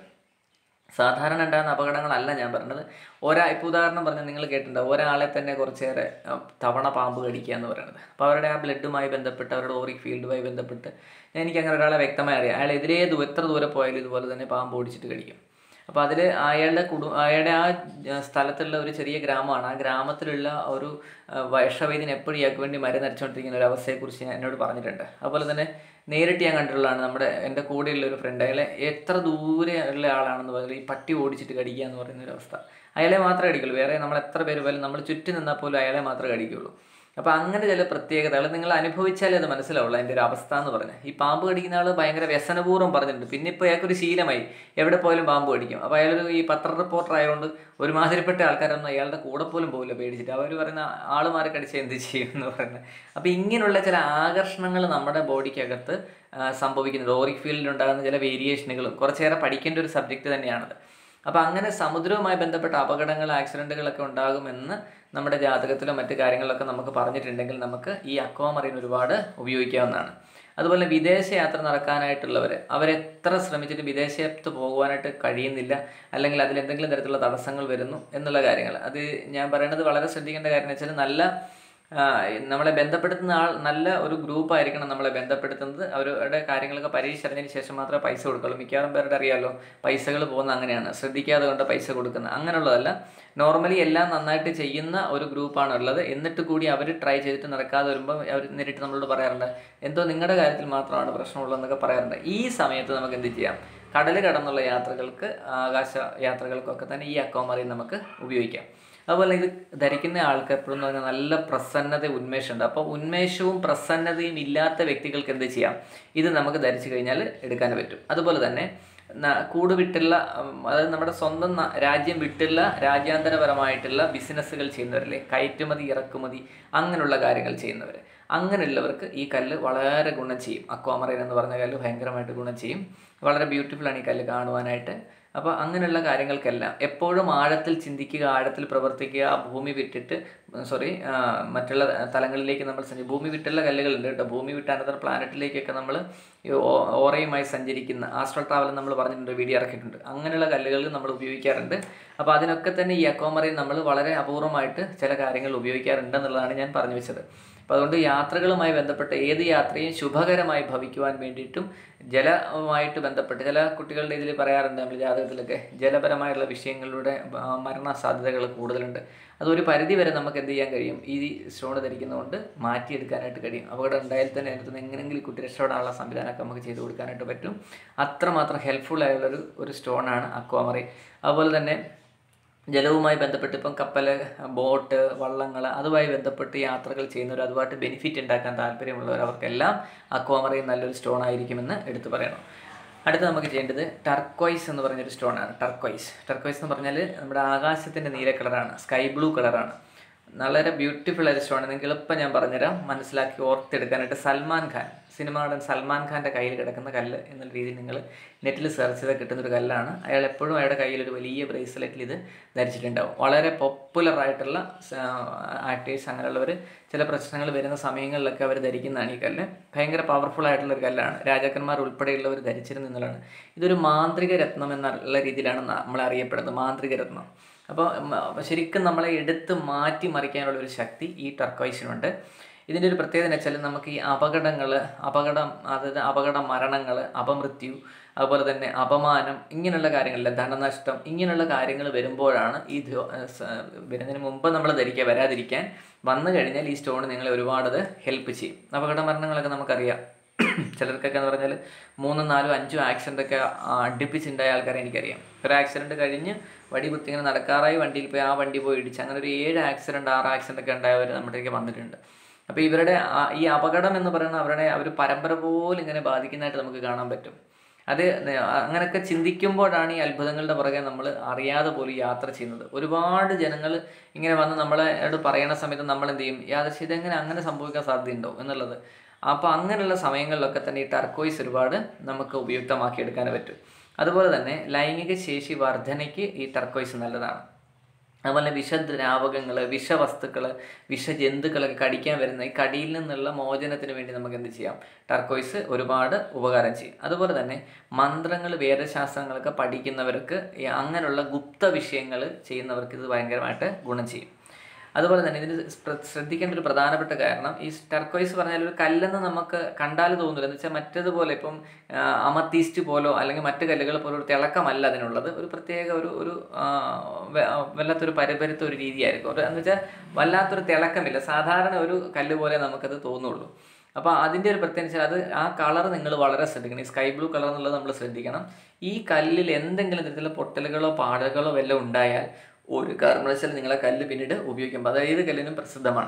സാധാരണ ഉണ്ടാകുന്ന അപകടങ്ങളല്ല ഞാൻ പറഞ്ഞത് ഒരാ ഇപ്പോൾ ഉദാഹരണം പറഞ്ഞാൽ നിങ്ങൾ കേട്ടിട്ടുണ്ടാവും ഒരാളെ തന്നെ കുറച്ചേറെ അഹ്, തവണ പാമ്പ് കടിക്കുക എന്ന് പറയുന്നത് അപ്പോൾ അവരുടെ ആ ബ്ലഡുമായി ബന്ധപ്പെട്ട് അവരുടെ ഓറിക് ഫീൽഡുമായി ബന്ധപ്പെട്ട് എനിക്ക് അങ്ങനെ ഒരാളെ വ്യക്തമായി അറിയാം അയാൾ എതിരേ ദൂ എത്ര ദൂരെ പോയാലും ഇതുപോലെ തന്നെ പാമ്പ് ഓടിച്ചിട്ട് കടിക്കും അപ്പോൾ അതിൽ അയാളുടെ കുടു അയാളുടെ ആ ജ- സ്ഥലത്തുള്ള ഒരു ചെറിയ ഗ്രാമമാണ് ആ ഗ്രാമത്തിലുള്ള ഒരു ആ, വൈഷവൈദ്യൻ എപ്പോഴും ഇയാൾക്ക് വേണ്ടി മരുന്ന് അരച്ചുകൊണ്ടിരിക്കുന്ന ഒരു അവസ്ഥയെക്കുറിച്ച് ഞാൻ എന്നോട് പറഞ്ഞിട്ടുണ്ട് അതുപോലെ തന്നെ നേരിട്ട് ഞാൻ കണ്ടിട്ടുള്ളതാണ് നമ്മുടെ എൻ്റെ കൂടെയുള്ള ഒരു ഫ്രണ്ട് അയാളെ എത്ര ദൂരെ ഉള്ള ആളാണെന്ന് പറഞ്ഞാൽ ഈ പട്ടി ഓടിച്ചിട്ട് കടിക്കുക എന്ന് പറയുന്ന ഒരു അവസ്ഥ അയാളെ മാത്രമേ കടിക്കുള്ളൂ വേറെ നമ്മൾ എത്ര പേര് പോയാലും നമ്മൾ ചുറ്റും നിന്നാൽ പോലും അയാളെ മാത്രമേ കടിക്കുള്ളൂ അപ്പോൾ അങ്ങനെ ചില പ്രത്യേകതകൾ നിങ്ങൾ അനുഭവിച്ചാലേ അത് മനസ്സിലാവുള്ളൂ അതിൻ്റെ ഒരു അവസ്ഥ എന്ന് പറഞ്ഞാൽ ഈ പാമ്പ് കടിക്കുന്ന ആൾ ഭയങ്കര വ്യസനപൂർവ്വം പറഞ്ഞിട്ടുണ്ട് പിന്നെ ഇപ്പോൾ അയാൾക്കൊരു ശീലമായി എവിടെ പോയാലും പാമ്പ് കടിക്കും അപ്പോൾ അയാളൊരു ഈ പത്ര റിപ്പോർട്ടർ ആയതുകൊണ്ട് ഒരുമാതിരിപ്പെട്ട ആൾക്കാരൊന്നും അയാളുടെ കൂടെ പോലും പോകില്ല പേടിച്ചിട്ട് അവർ പറയുന്ന ആൾ മാറി കടിച്ചാൽ എന്ത് ചെയ്യും എന്ന് പറയുന്നത് അപ്പോൾ ഇങ്ങനെയുള്ള ചില ആകർഷണങ്ങൾ നമ്മുടെ ബോഡിക്കകത്ത് ആ, സംഭവിക്കുന്നുണ്ട് ഓറിക് ഫീൽഡിൽ ഉണ്ടാകുന്ന ചില വേരിയേഷനുകളും കുറച്ചേറെ പഠിക്കേണ്ട ഒരു സബ്ജക്റ്റ് തന്നെയാണത് അപ്പോൾ അങ്ങനെ സമുദ്രവുമായി ബന്ധപ്പെട്ട അപകടങ്ങൾ ആക്സിഡൻറ്റുകളൊക്കെ ഉണ്ടാകുമെന്ന് നമ്മുടെ ജാതകത്തിലോ മറ്റു കാര്യങ്ങളിലൊക്കെ നമുക്ക് പറഞ്ഞിട്ടുണ്ടെങ്കിൽ നമുക്ക് ഈ അക്വാമറീൻ ഒരുപാട് ഉപയോഗിക്കാവുന്നതാണ് അതുപോലെ വിദേശ യാത്ര നടക്കാനായിട്ടുള്ളവർ അവരെത്ര ശ്രമിച്ചിട്ട് വിദേശത്ത് പോകുവാനായിട്ട് കഴിയുന്നില്ല അല്ലെങ്കിൽ അതിൽ എന്തെങ്കിലും തരത്തിലുള്ള തടസ്സങ്ങൾ വരുന്നു എന്നുള്ള കാര്യങ്ങൾ അത് ഞാൻ പറയുന്നത് വളരെ ശ്രദ്ധിക്കേണ്ട കാര്യം എന്ന് വെച്ചാൽ നല്ല ആ, നമ്മളെ ബന്ധപ്പെടുത്തുന്ന ആൾ നല്ല ഒരു ഗ്രൂപ്പ് ആയിരിക്കണം നമ്മളെ ബന്ധപ്പെടുത്തുന്നത് അവരുടെ കാര്യങ്ങളൊക്കെ പരീക്ഷറിഞ്ഞതിന് ശേഷം മാത്രമേ പൈസ കൊടുക്കുള്ളൂ മിക്കവാറും പേരുടെ അറിയാമല്ലോ പൈസകൾ പോകുന്ന അങ്ങനെയാണ് ശ്രദ്ധിക്കാതെ കൊണ്ട് പൈസ കൊടുക്കുന്നത് അങ്ങനെയുള്ളതല്ല നോർമലി എല്ലാം നന്നായിട്ട് ചെയ്യുന്ന ഒരു ഗ്രൂപ്പാണ് ഉള്ളത് എന്നിട്ട് കൂടി അവർ ട്രൈ ചെയ്തിട്ട് നടക്കാതെ വരുമ്പോൾ അവർ നേരിട്ട് നമ്മളോട് പറയാറുണ്ട് എന്തോ നിങ്ങളുടെ കാര്യത്തിൽ മാത്രമാണ് പ്രശ്നമുള്ളതെന്നൊക്കെ പറയാറുണ്ട് ഈ സമയത്ത് നമുക്ക് എന്ത് ചെയ്യാം കടൽ കടന്നുള്ള യാത്രകൾക്ക് ആകാശ യാത്രകൾക്കൊക്കെ തന്നെ ഈ അക്കോമറി നമുക്ക് ഉപയോഗിക്കാം അതുപോലെ ഇത് ധരിക്കുന്ന ആൾക്ക് എപ്പോഴും എന്ന് പറഞ്ഞാൽ നല്ല പ്രസന്നത ഉന്മേഷമുണ്ട് അപ്പോൾ ഉന്മേഷവും പ്രസന്നതയും ഇല്ലാത്ത വ്യക്തികൾക്ക് എന്ത് ചെയ്യാം ഇത് നമുക്ക് ധരിച്ചു കഴിഞ്ഞാൽ എടുക്കാൻ പറ്റും അതുപോലെ തന്നെ ന- കൂട് വിട്ടുള്ള ഉം, അതായത് നമ്മുടെ സ്വന്തം ന- രാജ്യം വിട്ടുള്ള രാജ്യാന്തരപരമായിട്ടുള്ള ബിസിനസ്സുകൾ ചെയ്യുന്നവരല്ലേ കയറ്റുമതി ഇറക്കുമതി അങ്ങനെയുള്ള കാര്യങ്ങൾ ചെയ്യുന്നവർ അങ്ങനെയുള്ളവർക്ക് ഈ കല്ല് വളരെ ഗുണം ചെയ്യും അക്വാമറൈൻ എന്ന് പറഞ്ഞ കല്ല് ഭയങ്കരമായിട്ട് ഗുണം ചെയ്യും വളരെ ബ്യൂട്ടിഫുൾ ആണ് ഈ കല്ല് കാണുവാനായിട്ട് അപ്പോൾ അങ്ങനെയുള്ള കാര്യങ്ങൾക്കെല്ലാം എപ്പോഴും ആഴത്തിൽ ചിന്തിക്കുക ആഴത്തിൽ പ്രവർത്തിക്കുക ആ ഭൂമി വിട്ടിട്ട് സോറി മറ്റുള്ള തലങ്ങളിലേക്ക് നമ്മൾ സഞ്ചി ഭൂമി വിട്ടുള്ള കല്ലുകളുണ്ട് കേട്ടോ ഭൂമി വിട്ട് അനന്തര പ്ലാനറ്റിലേക്കൊക്കെ നമ്മൾ ഈ ഓ- ഓറയുമായി സഞ്ചരിക്കുന്ന ആസ്ട്രൽ ട്രാവൽ നമ്മൾ പറഞ്ഞിട്ടുണ്ട് വീഡിയോ ഇറക്കിയിട്ടുണ്ട് അങ്ങനെയുള്ള കല്ലുകൾ നമ്മൾ ഉപയോഗിക്കാറുണ്ട് അപ്പോൾ അതിനൊക്കെ തന്നെ ഈ അക്കോമറയിൽ നമ്മൾ വളരെ അപൂർവമായിട്ട് ചില കാര്യങ്ങൾ ഉപയോഗിക്കാറുണ്ട് എന്നുള്ളതാണ് ഞാൻ പറഞ്ഞു വെച്ചത് അപ്പോൾ അതുകൊണ്ട് യാത്രകളുമായി ബന്ധപ്പെട്ട ഏത് യാത്രയും ശുഭകരമായി ഭവിക്കുവാൻ വേണ്ടിയിട്ടും ജലവുമായിട്ട് ബന്ധപ്പെട്ട് ചില കുട്ടികളുടെ ഇതിൽ പറയാറുണ്ട് നമ്മൾ ജാതകത്തിലൊക്കെ ജലപരമായുള്ള വിഷയങ്ങളുടെ ആ, മരണ സാധ്യതകൾ കൂടുതലുണ്ട് അതൊരു പരിധി വരെ നമുക്ക് എന്ത് ചെയ്യാൻ കഴിയും ഈ സ്റ്റോൺ ധരിക്കുന്നതുകൊണ്ട് മാറ്റിയെടുക്കാനായിട്ട് കഴിയും അപകടം ഉണ്ടായാൽ തന്നെ അതിനകത്ത് നിന്ന് എങ്ങനെയെങ്കിലും ഈ കുട്ടി രക്ഷപ്പെടാനുള്ള സംവിധാനമൊക്കെ നമുക്ക് ചെയ്ത് കൊടുക്കാനായിട്ട് പറ്റും അത്രമാത്രം ഹെൽപ്ഫുൾ ആയുള്ളൊരു ഒരു സ്റ്റോണാണ് അക്വാമറി അതുപോലെ തന്നെ ജലവുമായി ബന്ധപ്പെട്ട് ഇപ്പം കപ്പൽ ബോട്ട് വള്ളങ്ങൾ അതുമായി ബന്ധപ്പെട്ട് യാത്രകൾ ചെയ്യുന്നവർ അതുമായിട്ട് ബെനിഫിറ്റ് ഉണ്ടാക്കാൻ താല്പര്യമുള്ളവർ അവർക്കെല്ലാം അക്വാമറയും നല്ലൊരു സ്റ്റോൺ ആയിരിക്കുമെന്ന് എടുത്തു പറയണം അടുത്ത് നമുക്ക് ചെയ്യേണ്ടത് ടർക്കോയ്സ് എന്ന് പറഞ്ഞൊരു സ്റ്റോണാണ് ടർക്കോയ്സ് ടർക്കോയ്സ് എന്ന് പറഞ്ഞാൽ നമ്മുടെ ആകാശത്തിൻ്റെ നീല കളറാണ് സ്കൈ ബ്ലൂ കളറാണ് വളരെ ബ്യൂട്ടിഫുൾ ആയ സ്റ്റോൺ നിങ്ങൾക്ക് എളുപ്പം ഞാൻ പറഞ്ഞുതരാം മനസ്സിലാക്കി ഓർത്തെടുക്കാനായിട്ട് സൽമാൻ ഖാൻ സിനിമ നടൻ സൽമാൻ ഖാൻ്റെ കയ്യിൽ കിടക്കുന്ന കല്ല് എന്നുള്ള രീതിയിൽ നിങ്ങൾ നെറ്റിൽ സെർച്ച് ചെയ്താൽ കിട്ടുന്ന ഒരു കല്ലാണ് അയാൾ എപ്പോഴും അയാളുടെ കയ്യിൽ ഒരു വലിയ ബ്രേസ്ലെറ്റിൽ ഇത് ധരിച്ചിട്ടുണ്ടാവും വളരെ പോപ്പുലർ ആയിട്ടുള്ള ആക്ടേഴ്സ് അങ്ങനെയുള്ളവർ ചില പ്രശ്നങ്ങൾ വരുന്ന സമയങ്ങളിലൊക്കെ അവർ ധരിക്കുന്നതാണ് ഈ കല്ല് ഭയങ്കര പവർഫുൾ ആയിട്ടുള്ള ഒരു കല്ലാണ് രാജാക്കന്മാർ ഉൾപ്പെടെയുള്ളവർ ധരിച്ചിരുന്നു എന്നുള്ളതാണ് ഇതൊരു മാന്ത്രിക രത്നം എന്നുള്ള രീതിയിലാണ് നമ്മൾ അറിയപ്പെടുന്നത് മാന്ത്രിക രത്നം അപ്പോൾ ശരിക്കും നമ്മളെ എടുത്ത് മാറ്റി മറിക്കാനുള്ള ഒരു ശക്തി ഈ ടർക്കോയ്സിനുണ്ട് ഇതിൻ്റെ ഒരു പ്രത്യേകത എന്ന് വെച്ചാൽ നമുക്ക് ഈ അപകടങ്ങൾ അപകടം അതായത് അപകട മരണങ്ങൾ അപമൃത്യു അതുപോലെ തന്നെ അപമാനം ഇങ്ങനെയുള്ള കാര്യങ്ങളില്ല ധനനഷ്ടം ഇങ്ങനെയുള്ള കാര്യങ്ങൾ വരുമ്പോഴാണ് ഈ ധ്യോ- സ- വരുന്നതിന് മുമ്പ് നമ്മൾ ധരിക്കുക വരാതിരിക്കാൻ വന്നു കഴിഞ്ഞാൽ ഈ സ്റ്റോൺ നിങ്ങളെ ഒരുപാട് അത് ഹെൽപ്പ് ചെയ്യും അപകട മരണങ്ങളൊക്കെ നമുക്കറിയാം ചിലർക്കൊക്കെ എന്ന് പറഞ്ഞാൽ മൂന്നും നാലും അഞ്ചും ആക്സിഡൻ്റ് ഒക്കെ അടുപ്പിച്ചുണ്ടായ ആൾക്കാരെ എനിക്കറിയാം ഒരു ആക്സിഡൻറ്റ് കഴിഞ്ഞ് വടി കുത്തി ഇങ്ങനെ നടക്കാറായി വണ്ടിയിൽ പോയി ആ വണ്ടി പോയി ഇടിച്ച് അങ്ങനെ ഒരു ഏഴ് ആക്സിഡൻറ്റ് ആറ് ആക്സിഡൻ്റ് ഒക്കെ ഉണ്ടായവർ നമ്മുടെയൊക്കെ വന്നിട്ടുണ്ട് അപ്പോൾ ഇവരുടെ ആ- ഈ അപകടം എന്ന് പറയുന്നത് അവരുടെ അവർ പരമ്പര പോലും ഇങ്ങനെ ബാധിക്കുന്നതായിട്ട് നമുക്ക് കാണാൻ പറ്റും അത് ന- അങ്ങനെയൊക്കെ ചിന്തിക്കുമ്പോഴാണ് ഈ അത്ഭുതങ്ങളുടെ പുറകെ നമ്മൾ അറിയാതെ പോലും യാത്ര ചെയ്യുന്നത് ഒരുപാട് ജനങ്ങൾ ഇങ്ങനെ വന്ന് നമ്മളോട് പറയണ സമയത്ത് നമ്മൾ എന്ത് ചെയ്യും യാദൃശ്യം ഇതെങ്ങനെ അങ്ങനെ സംഭവിക്കാൻ സാധ്യതയുണ്ടോ എന്നുള്ളത് അപ്പോൾ അങ്ങനെയുള്ള സമയങ്ങളിലൊക്കെ തന്നെ ഈ ടർക്കോയ്സ് ഒരുപാട് നമുക്ക് ഉപയുക്തമാക്കി എടുക്കാൻ പറ്റും അതുപോലെ തന്നെ ലൈംഗിക ശേഷി വർധനയ്ക്ക് ഈ ടർക്കോയ്സ് നല്ലതാണ് അതുപോലെ വിഷദ്രാവകങ്ങൾ വിഷവസ്തുക്കൾ വിഷജന്തുക്കളൊക്കെ കടിക്കാൻ വരുന്ന ഈ കടിയിൽ നിന്നുള്ള മോചനത്തിന് വേണ്ടി നമുക്ക് എന്ത് ചെയ്യാം ടർക്കോയ്സ് ഒരുപാട് ഉപകാരം ചെയ്യും അതുപോലെ തന്നെ മന്ത്രങ്ങൾ വേദശാസ്ത്രങ്ങളൊക്കെ പഠിക്കുന്നവർക്ക് ഈ അങ്ങനെയുള്ള ഗുപ്ത വിഷയങ്ങൾ ചെയ്യുന്നവർക്ക് ഇത് ഭയങ്കരമായിട്ട് ഗുണം ചെയ്യും അതുപോലെ തന്നെ ഇതിന് ശ്ര- ശ്രദ്ധിക്കേണ്ട ഒരു പ്രധാനപ്പെട്ട കാരണം ഈ ടർക്കോയ്സ് പറഞ്ഞാൽ ഒരു കല്ലെന്ന് നമുക്ക് കണ്ടാൽ തോന്നില്ല എന്ന് വെച്ചാൽ മറ്റേതുപോലെ ഇപ്പം ആ, അമത്തീസ്റ്റ് പോലോ അല്ലെങ്കിൽ മറ്റു കല്ലുകൾ പോലെ ഒരു തിളക്കമല്ല അതിനുള്ളത് ഒരു പ്രത്യേക ഒരു ഒരു ആ, വെ- ആ, വല്ലാത്തൊരു പരപരുത്ത ഒരു രീതിയായിരിക്കും ഒരു എന്ന് വെച്ചാൽ വല്ലാത്തൊരു തിളക്കമില്ല സാധാരണ ഒരു കല്ല് പോലെ നമുക്കത് തോന്നുള്ളൂ അപ്പോൾ അതിൻ്റെ ഒരു പ്രത്യേകത വെച്ചാൽ അത് ആ കളർ നിങ്ങൾ വളരെ ശ്രദ്ധിക്കണം ഈ സ്കൈ ബ്ലൂ കളർ എന്നുള്ളത് നമ്മൾ ശ്രദ്ധിക്കണം ഈ കല്ലിൽ എന്തെങ്കിലും തരത്തിലുള്ള പൊട്ടലുകളോ പാടുകളോ വല്ലതും ഉണ്ടായാൽ ഒരു കാരണവശാലും നിങ്ങളെ കല്ല് പിന്നീട് ഉപയോഗിക്കുമ്പോൾ അത് ഏത് കല്ലിനും പ്രസിദ്ധമാണ്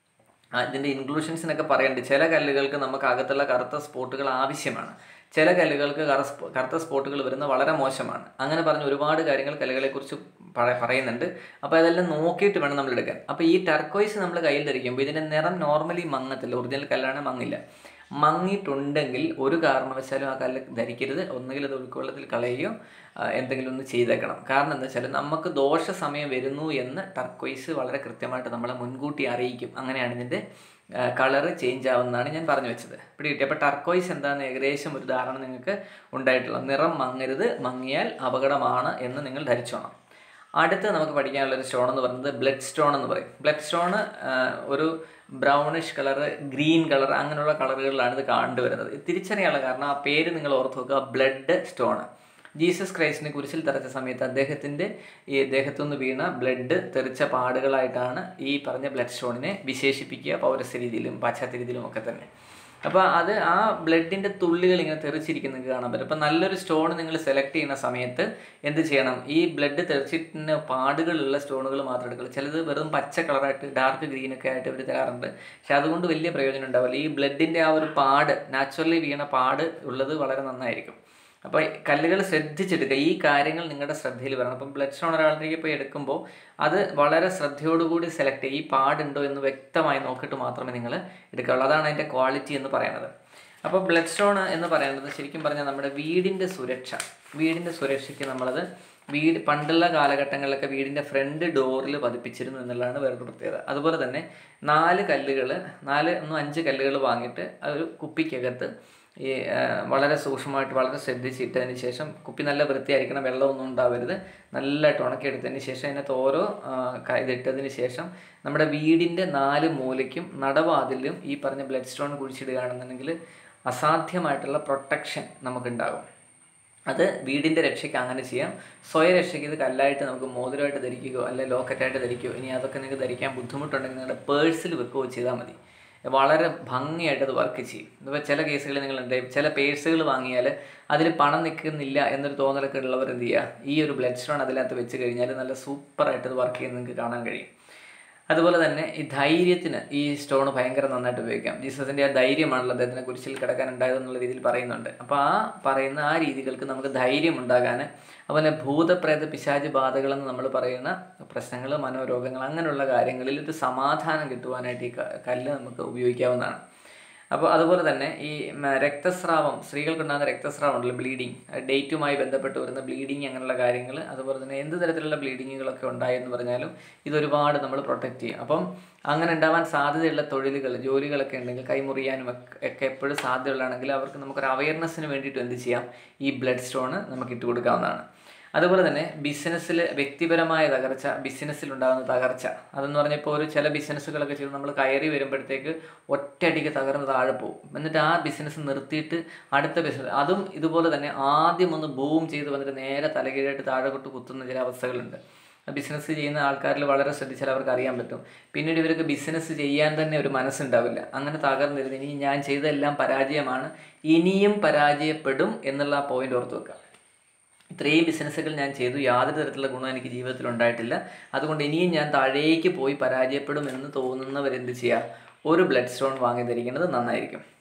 ആ, ഇതിൻ്റെ ഇൻക്ലൂഷൻസിനൊക്കെ പറയുന്നുണ്ട് ചില കല്ലുകൾക്ക് നമുക്ക് അകത്തുള്ള കറുത്ത സ്പോട്ടുകൾ ആവശ്യമാണ് ചില കല്ലുകൾക്ക് കറ സ്പോ- കറുത്ത സ്പോട്ടുകൾ വരുന്നത് വളരെ മോശമാണ് അങ്ങനെ പറഞ്ഞ് ഒരുപാട് കാര്യങ്ങൾ കല്ലുകളെക്കുറിച്ച് പറ- പറയുന്നുണ്ട് അപ്പോൾ അതെല്ലാം നോക്കിയിട്ട് വേണം നമ്മൾ എടുക്കാൻ അപ്പോൾ ഈ ടർക്കോയ്സ് നമ്മൾ കയ്യിൽ ധരിക്കുമ്പോൾ ഇതിൻ്റെ നിറം നോർമലി മങ്ങത്തില്ല ഒറിജിനൽ കല്ലാണ് മങ്ങില്ല മങ്ങിയിട്ടുണ്ടെങ്കിൽ ഒരു കാരണവശാലും ആ കല്ല് ധരിക്കരുത് ഒന്നുകിൽ അത് ഉൾക്കൊള്ളത്തിൽ കളയുകയോ ആ, എന്തെങ്കിലും ഒന്ന് ചെയ്തേക്കണം കാരണം എന്താ വെച്ചാൽ നമുക്ക് ദോഷ സമയം വരുന്നു എന്ന് ടർക്കോയ്സ് വളരെ കൃത്യമായിട്ട് നമ്മളെ മുൻകൂട്ടി അറിയിക്കും അങ്ങനെയാണ് ഇതിൻ്റെ കളറ് ചേഞ്ച് ആവുന്നതാണ് ഞാൻ പറഞ്ഞു വെച്ചത് പിടി കിട്ടി അപ്പോൾ ടർക്കോയ്സ് എന്താണെന്ന് ഏകദേശം ഒരു ധാരണ നിങ്ങൾക്ക് ഉണ്ടായിട്ടുള്ള നിറം മങ്ങരുത് മങ്ങിയാൽ അപകടമാണ് എന്ന് നിങ്ങൾ ധരിച്ചോണം അടുത്ത് നമുക്ക് പഠിക്കാനുള്ള ഒരു സ്റ്റോൺ എന്ന് പറയുന്നത് ബ്ലഡ് സ്റ്റോൺ എന്ന് പറയും ബ്ലഡ് സ്റ്റോണ് ഒരു ബ്രൗണിഷ് കളർ ഗ്രീൻ കളർ അങ്ങനെയുള്ള കളറുകളിലാണ് ഇത് കണ്ടുവരുന്നത് ഇത് തിരിച്ചറിയാനുള്ള കാരണം ആ പേര് നിങ്ങൾ ഓർത്ത് നോക്കുക ബ്ലഡ് സ്റ്റോൺ ജീസസ് ക്രൈസ്റ്റിനെ കുരിശിൽ തെറിച്ച സമയത്ത് അദ്ദേഹത്തിൻ്റെ ഈ ദേഹത്തു നിന്ന് വീണ ബ്ലഡ് തെറിച്ച പാടുകളായിട്ടാണ് ഈ പറഞ്ഞ ബ്ലഡ് സ്റ്റോണിനെ വിശേഷിപ്പിക്കുക പൗരസ്യ രീതിയിലും പാശ്ചാത്യ രീതിയിലും ഒക്കെ തന്നെ അപ്പോൾ അത് ആ ബ്ലഡിൻ്റെ തുള്ളികൾ ഇങ്ങനെ തെറിച്ചിരിക്കുന്നത് കാണാൻ പറ്റും അപ്പോൾ നല്ലൊരു സ്റ്റോൺ നിങ്ങൾ സെലക്ട് ചെയ്യുന്ന സമയത്ത് എന്ത് ചെയ്യണം ഈ ബ്ലഡ് തെറിച്ചിട്ട് പാടുകളുള്ള സ്റ്റോണുകൾ മാത്രം എടുക്കുക ചിലത് വെറും പച്ച കളറായിട്ട് ഡാർക്ക് ഗ്രീൻ ഒക്കെ ആയിട്ട് ഇവർ തരാറുണ്ട് പക്ഷെ അതുകൊണ്ട് വലിയ പ്രയോജനം ഉണ്ടാവില്ല ഈ ബ്ലഡിൻ്റെ ആ ഒരു പാട് നാച്ചുറലി വീണ പാട് ഉള്ളത് വളരെ നന്നായിരിക്കും അപ്പോൾ കല്ലുകൾ ശ്രദ്ധിച്ചെടുക്കുക ഈ കാര്യങ്ങൾ നിങ്ങളുടെ ശ്രദ്ധയിൽ വരണം അപ്പം ബ്ലഡ് സ്റ്റോൺ ഒരാളിലേക്ക് പോയി എടുക്കുമ്പോൾ അത് വളരെ ശ്രദ്ധയോടുകൂടി സെലക്ട് ചെയ്യുക ഈ പാടുണ്ടോ എന്ന് വ്യക്തമായി നോക്കിയിട്ട് മാത്രമേ നിങ്ങൾ എടുക്കാവുള്ളൂ അതാണ് അതിൻ്റെ ക്വാളിറ്റി എന്ന് പറയുന്നത് അപ്പോൾ ബ്ലഡ് സ്റ്റോൺ എന്ന് പറയുന്നത് ശരിക്കും പറഞ്ഞാൽ നമ്മുടെ വീടിൻ്റെ സുരക്ഷ വീടിൻ്റെ സുരക്ഷയ്ക്ക് നമ്മളത് വീട് പണ്ടുള്ള കാലഘട്ടങ്ങളിലൊക്കെ വീടിൻ്റെ ഫ്രണ്ട് ഡോറിൽ പതിപ്പിച്ചിരുന്നു എന്നുള്ളതാണ് വേറൊരു പ്രത്യേകത അതുപോലെ തന്നെ നാല് കല്ലുകൾ നാല് ഒന്നും അഞ്ച് കല്ലുകൾ വാങ്ങിയിട്ട് ആ ഒരു കുപ്പിക്കകത്ത് ഈ ആ, വളരെ സൂക്ഷ്മമായിട്ട് വളരെ ശ്രദ്ധിച്ചിട്ടതിന് ശേഷം കുപ്പി നല്ല വൃത്തിയായിരിക്കണം വെള്ളമൊന്നും ഉണ്ടാവരുത് നല്ലതായിട്ട് ഉണക്കിയെടുത്തതിന് ശേഷം അതിനകത്ത് ഓരോ ആ, ക- ഇതിട്ടതിന് ശേഷം നമ്മുടെ വീടിൻ്റെ നാല് മൂലയ്ക്കും നടവാതിലും ഈ പറഞ്ഞ ബ്ലഡ് സ്റ്റോൺ കുഴിച്ചിടുകയാണെന്നുണ്ടെങ്കിൽ അസാധ്യമായിട്ടുള്ള പ്രൊട്ടക്ഷൻ നമുക്കുണ്ടാകും അത് വീടിൻ്റെ രക്ഷയ്ക്ക് അങ്ങനെ ചെയ്യാം സ്വയ രക്ഷയ്ക്ക് ഇത് കല്ലായിട്ട് നമുക്ക് മോതിരമായിട്ട് ധരിക്കുകയോ അല്ലെങ്കിൽ ലോക്കറ്റായിട്ട് ധരിക്കുകയോ ഇനി അതൊക്കെ നിങ്ങൾക്ക് ധരിക്കാൻ ബുദ്ധിമുട്ടുണ്ടെങ്കിൽ നിങ്ങളുടെ പേഴ്സിൽ വെക്കുകയോ ചെയ്താൽ മതി വളരെ ഭംഗിയായിട്ട് അത് വർക്ക് ചെയ്യും ഇപ്പോൾ ചില കേസുകളിൽ നിങ്ങളുണ്ട് ചില പേഴ്സുകൾ വാങ്ങിയാൽ അതിൽ പണം നിൽക്കുന്നില്ല എന്നൊരു തോന്നലൊക്കെ ഉള്ളവർ എന്ത് ചെയ്യുക ഈ ഒരു ബ്ലഡ് സ്റ്റോൺ അതിനകത്ത് വെച്ച് കഴിഞ്ഞാൽ നല്ല സൂപ്പറായിട്ട് അത് വർക്ക് ചെയ്യുന്നത് നിങ്ങൾക്ക് കാണാൻ കഴിയും അതുപോലെ തന്നെ ഈ ധൈര്യത്തിന് ഈ സ്റ്റോൺ ഭയങ്കര നന്നായിട്ട് ഉപയോഗിക്കാം ജീസസിൻ്റെ ആ ധൈര്യമാണല്ലോ അദ്ദേഹത്തിനെ കുരിശിൽ കിടക്കാൻ ഉണ്ടായതെന്നുള്ള രീതിയിൽ പറയുന്നുണ്ട് അപ്പോൾ ആ പറയുന്ന ആ രീതികൾക്ക് നമുക്ക് ധൈര്യം ഉണ്ടാകാൻ അതുപോലെ ഭൂതപ്രേത പിശാച് ബാധകളെന്ന് നമ്മൾ പറയുന്ന പ്രശ്നങ്ങൾ മനോരോഗങ്ങൾ അങ്ങനെയുള്ള കാര്യങ്ങളിൽ ഒരു സമാധാനം കിട്ടുവാനായിട്ട് ഈ ക- കല്ല് നമുക്ക് ഉപയോഗിക്കാവുന്നതാണ് അപ്പോൾ അതുപോലെ തന്നെ ഈ മ, രക്തസ്രാവം സ്ത്രീകൾക്കുണ്ടാകുന്ന രക്തസ്രാവം ഉണ്ടല്ലോ ബ്ലീഡിങ് ഡേറ്റുമായി ബന്ധപ്പെട്ട് വരുന്ന ബ്ലീഡിങ് അങ്ങനെയുള്ള കാര്യങ്ങൾ അതുപോലെ തന്നെ എന്ത് തരത്തിലുള്ള ബ്ലീഡിങ്ങുകളൊക്കെ ഉണ്ടായെന്ന് പറഞ്ഞാലും ഇതൊരുപാട് നമ്മൾ പ്രൊട്ടക്റ്റ് ചെയ്യും അപ്പം അങ്ങനെ ഉണ്ടാവാൻ സാധ്യതയുള്ള തൊഴിലുകൾ ജോലികളൊക്കെ ഉണ്ടെങ്കിൽ കൈമുറിയാനും ഒക്കെ ഒക്കെ എപ്പോഴും സാധ്യതയുള്ളതാണെങ്കിൽ അവർക്ക് നമുക്കൊരു അവയർനെസ്സിന് വേണ്ടിയിട്ട് എന്ത് ചെയ്യാം ഈ ബ്ലഡ് സ്റ്റോണ് നമുക്ക് ഇട്ട് കൊടുക്കാവുന്നതാണ് അതുപോലെ തന്നെ ബിസിനസ്സിൽ വ്യക്തിപരമായ തകർച്ച ബിസിനസ്സിൽ ഉണ്ടാകുന്ന തകർച്ച അതെന്ന് പറഞ്ഞാൽ ഇപ്പോൾ ഒരു ചില ബിസിനസ്സുകളൊക്കെ ചെയ്ത് നമ്മൾ കയറി വരുമ്പോഴത്തേക്ക് ഒറ്റയടിക്ക് തകർന്ന് താഴെ പോകും എന്നിട്ട് ആ ബിസിനസ് നിർത്തിയിട്ട് അടുത്ത ബിസിനസ് അതും ഇതുപോലെ തന്നെ ആദ്യം ഒന്ന് ബൂം ചെയ്ത് വന്നിട്ട് നേരെ തലകീഴായിട്ട് താഴെ കൊട്ട് കുത്തുന്ന ചില അവസ്ഥകളുണ്ട് ബിസിനസ് ചെയ്യുന്ന ആൾക്കാരിൽ വളരെ ശ്രദ്ധിച്ചാൽ അവർക്ക് അറിയാൻ പറ്റും പിന്നീട് ഇവർക്ക് ബിസിനസ് ചെയ്യാൻ തന്നെ ഒരു മനസ്സുണ്ടാവില്ല അങ്ങനെ തകർന്നിരുന്ന് ഇനി ഞാൻ ചെയ്തതെല്ലാം പരാജയമാണ് ഇനിയും പരാജയപ്പെടും എന്നുള്ള ആ പോയിന്റ് ഓർത്ത് വെക്കുക ഇത്രയും ബിസിനസ്സുകൾ ഞാൻ ചെയ്തു യാതൊരു തരത്തിലുള്ള ഗുണം എനിക്ക് ജീവിതത്തിൽ ഉണ്ടായിട്ടില്ല അതുകൊണ്ട് ഇനിയും ഞാൻ താഴേക്ക് പോയി പരാജയപ്പെടും എന്ന് തോന്നുന്നവരെന്ത് ചെയ്യുക ഒരു ബ്ലഡ് സ്റ്റോൺ വാങ്ങി ധരിക്കുന്നത് നന്നായിരിക്കും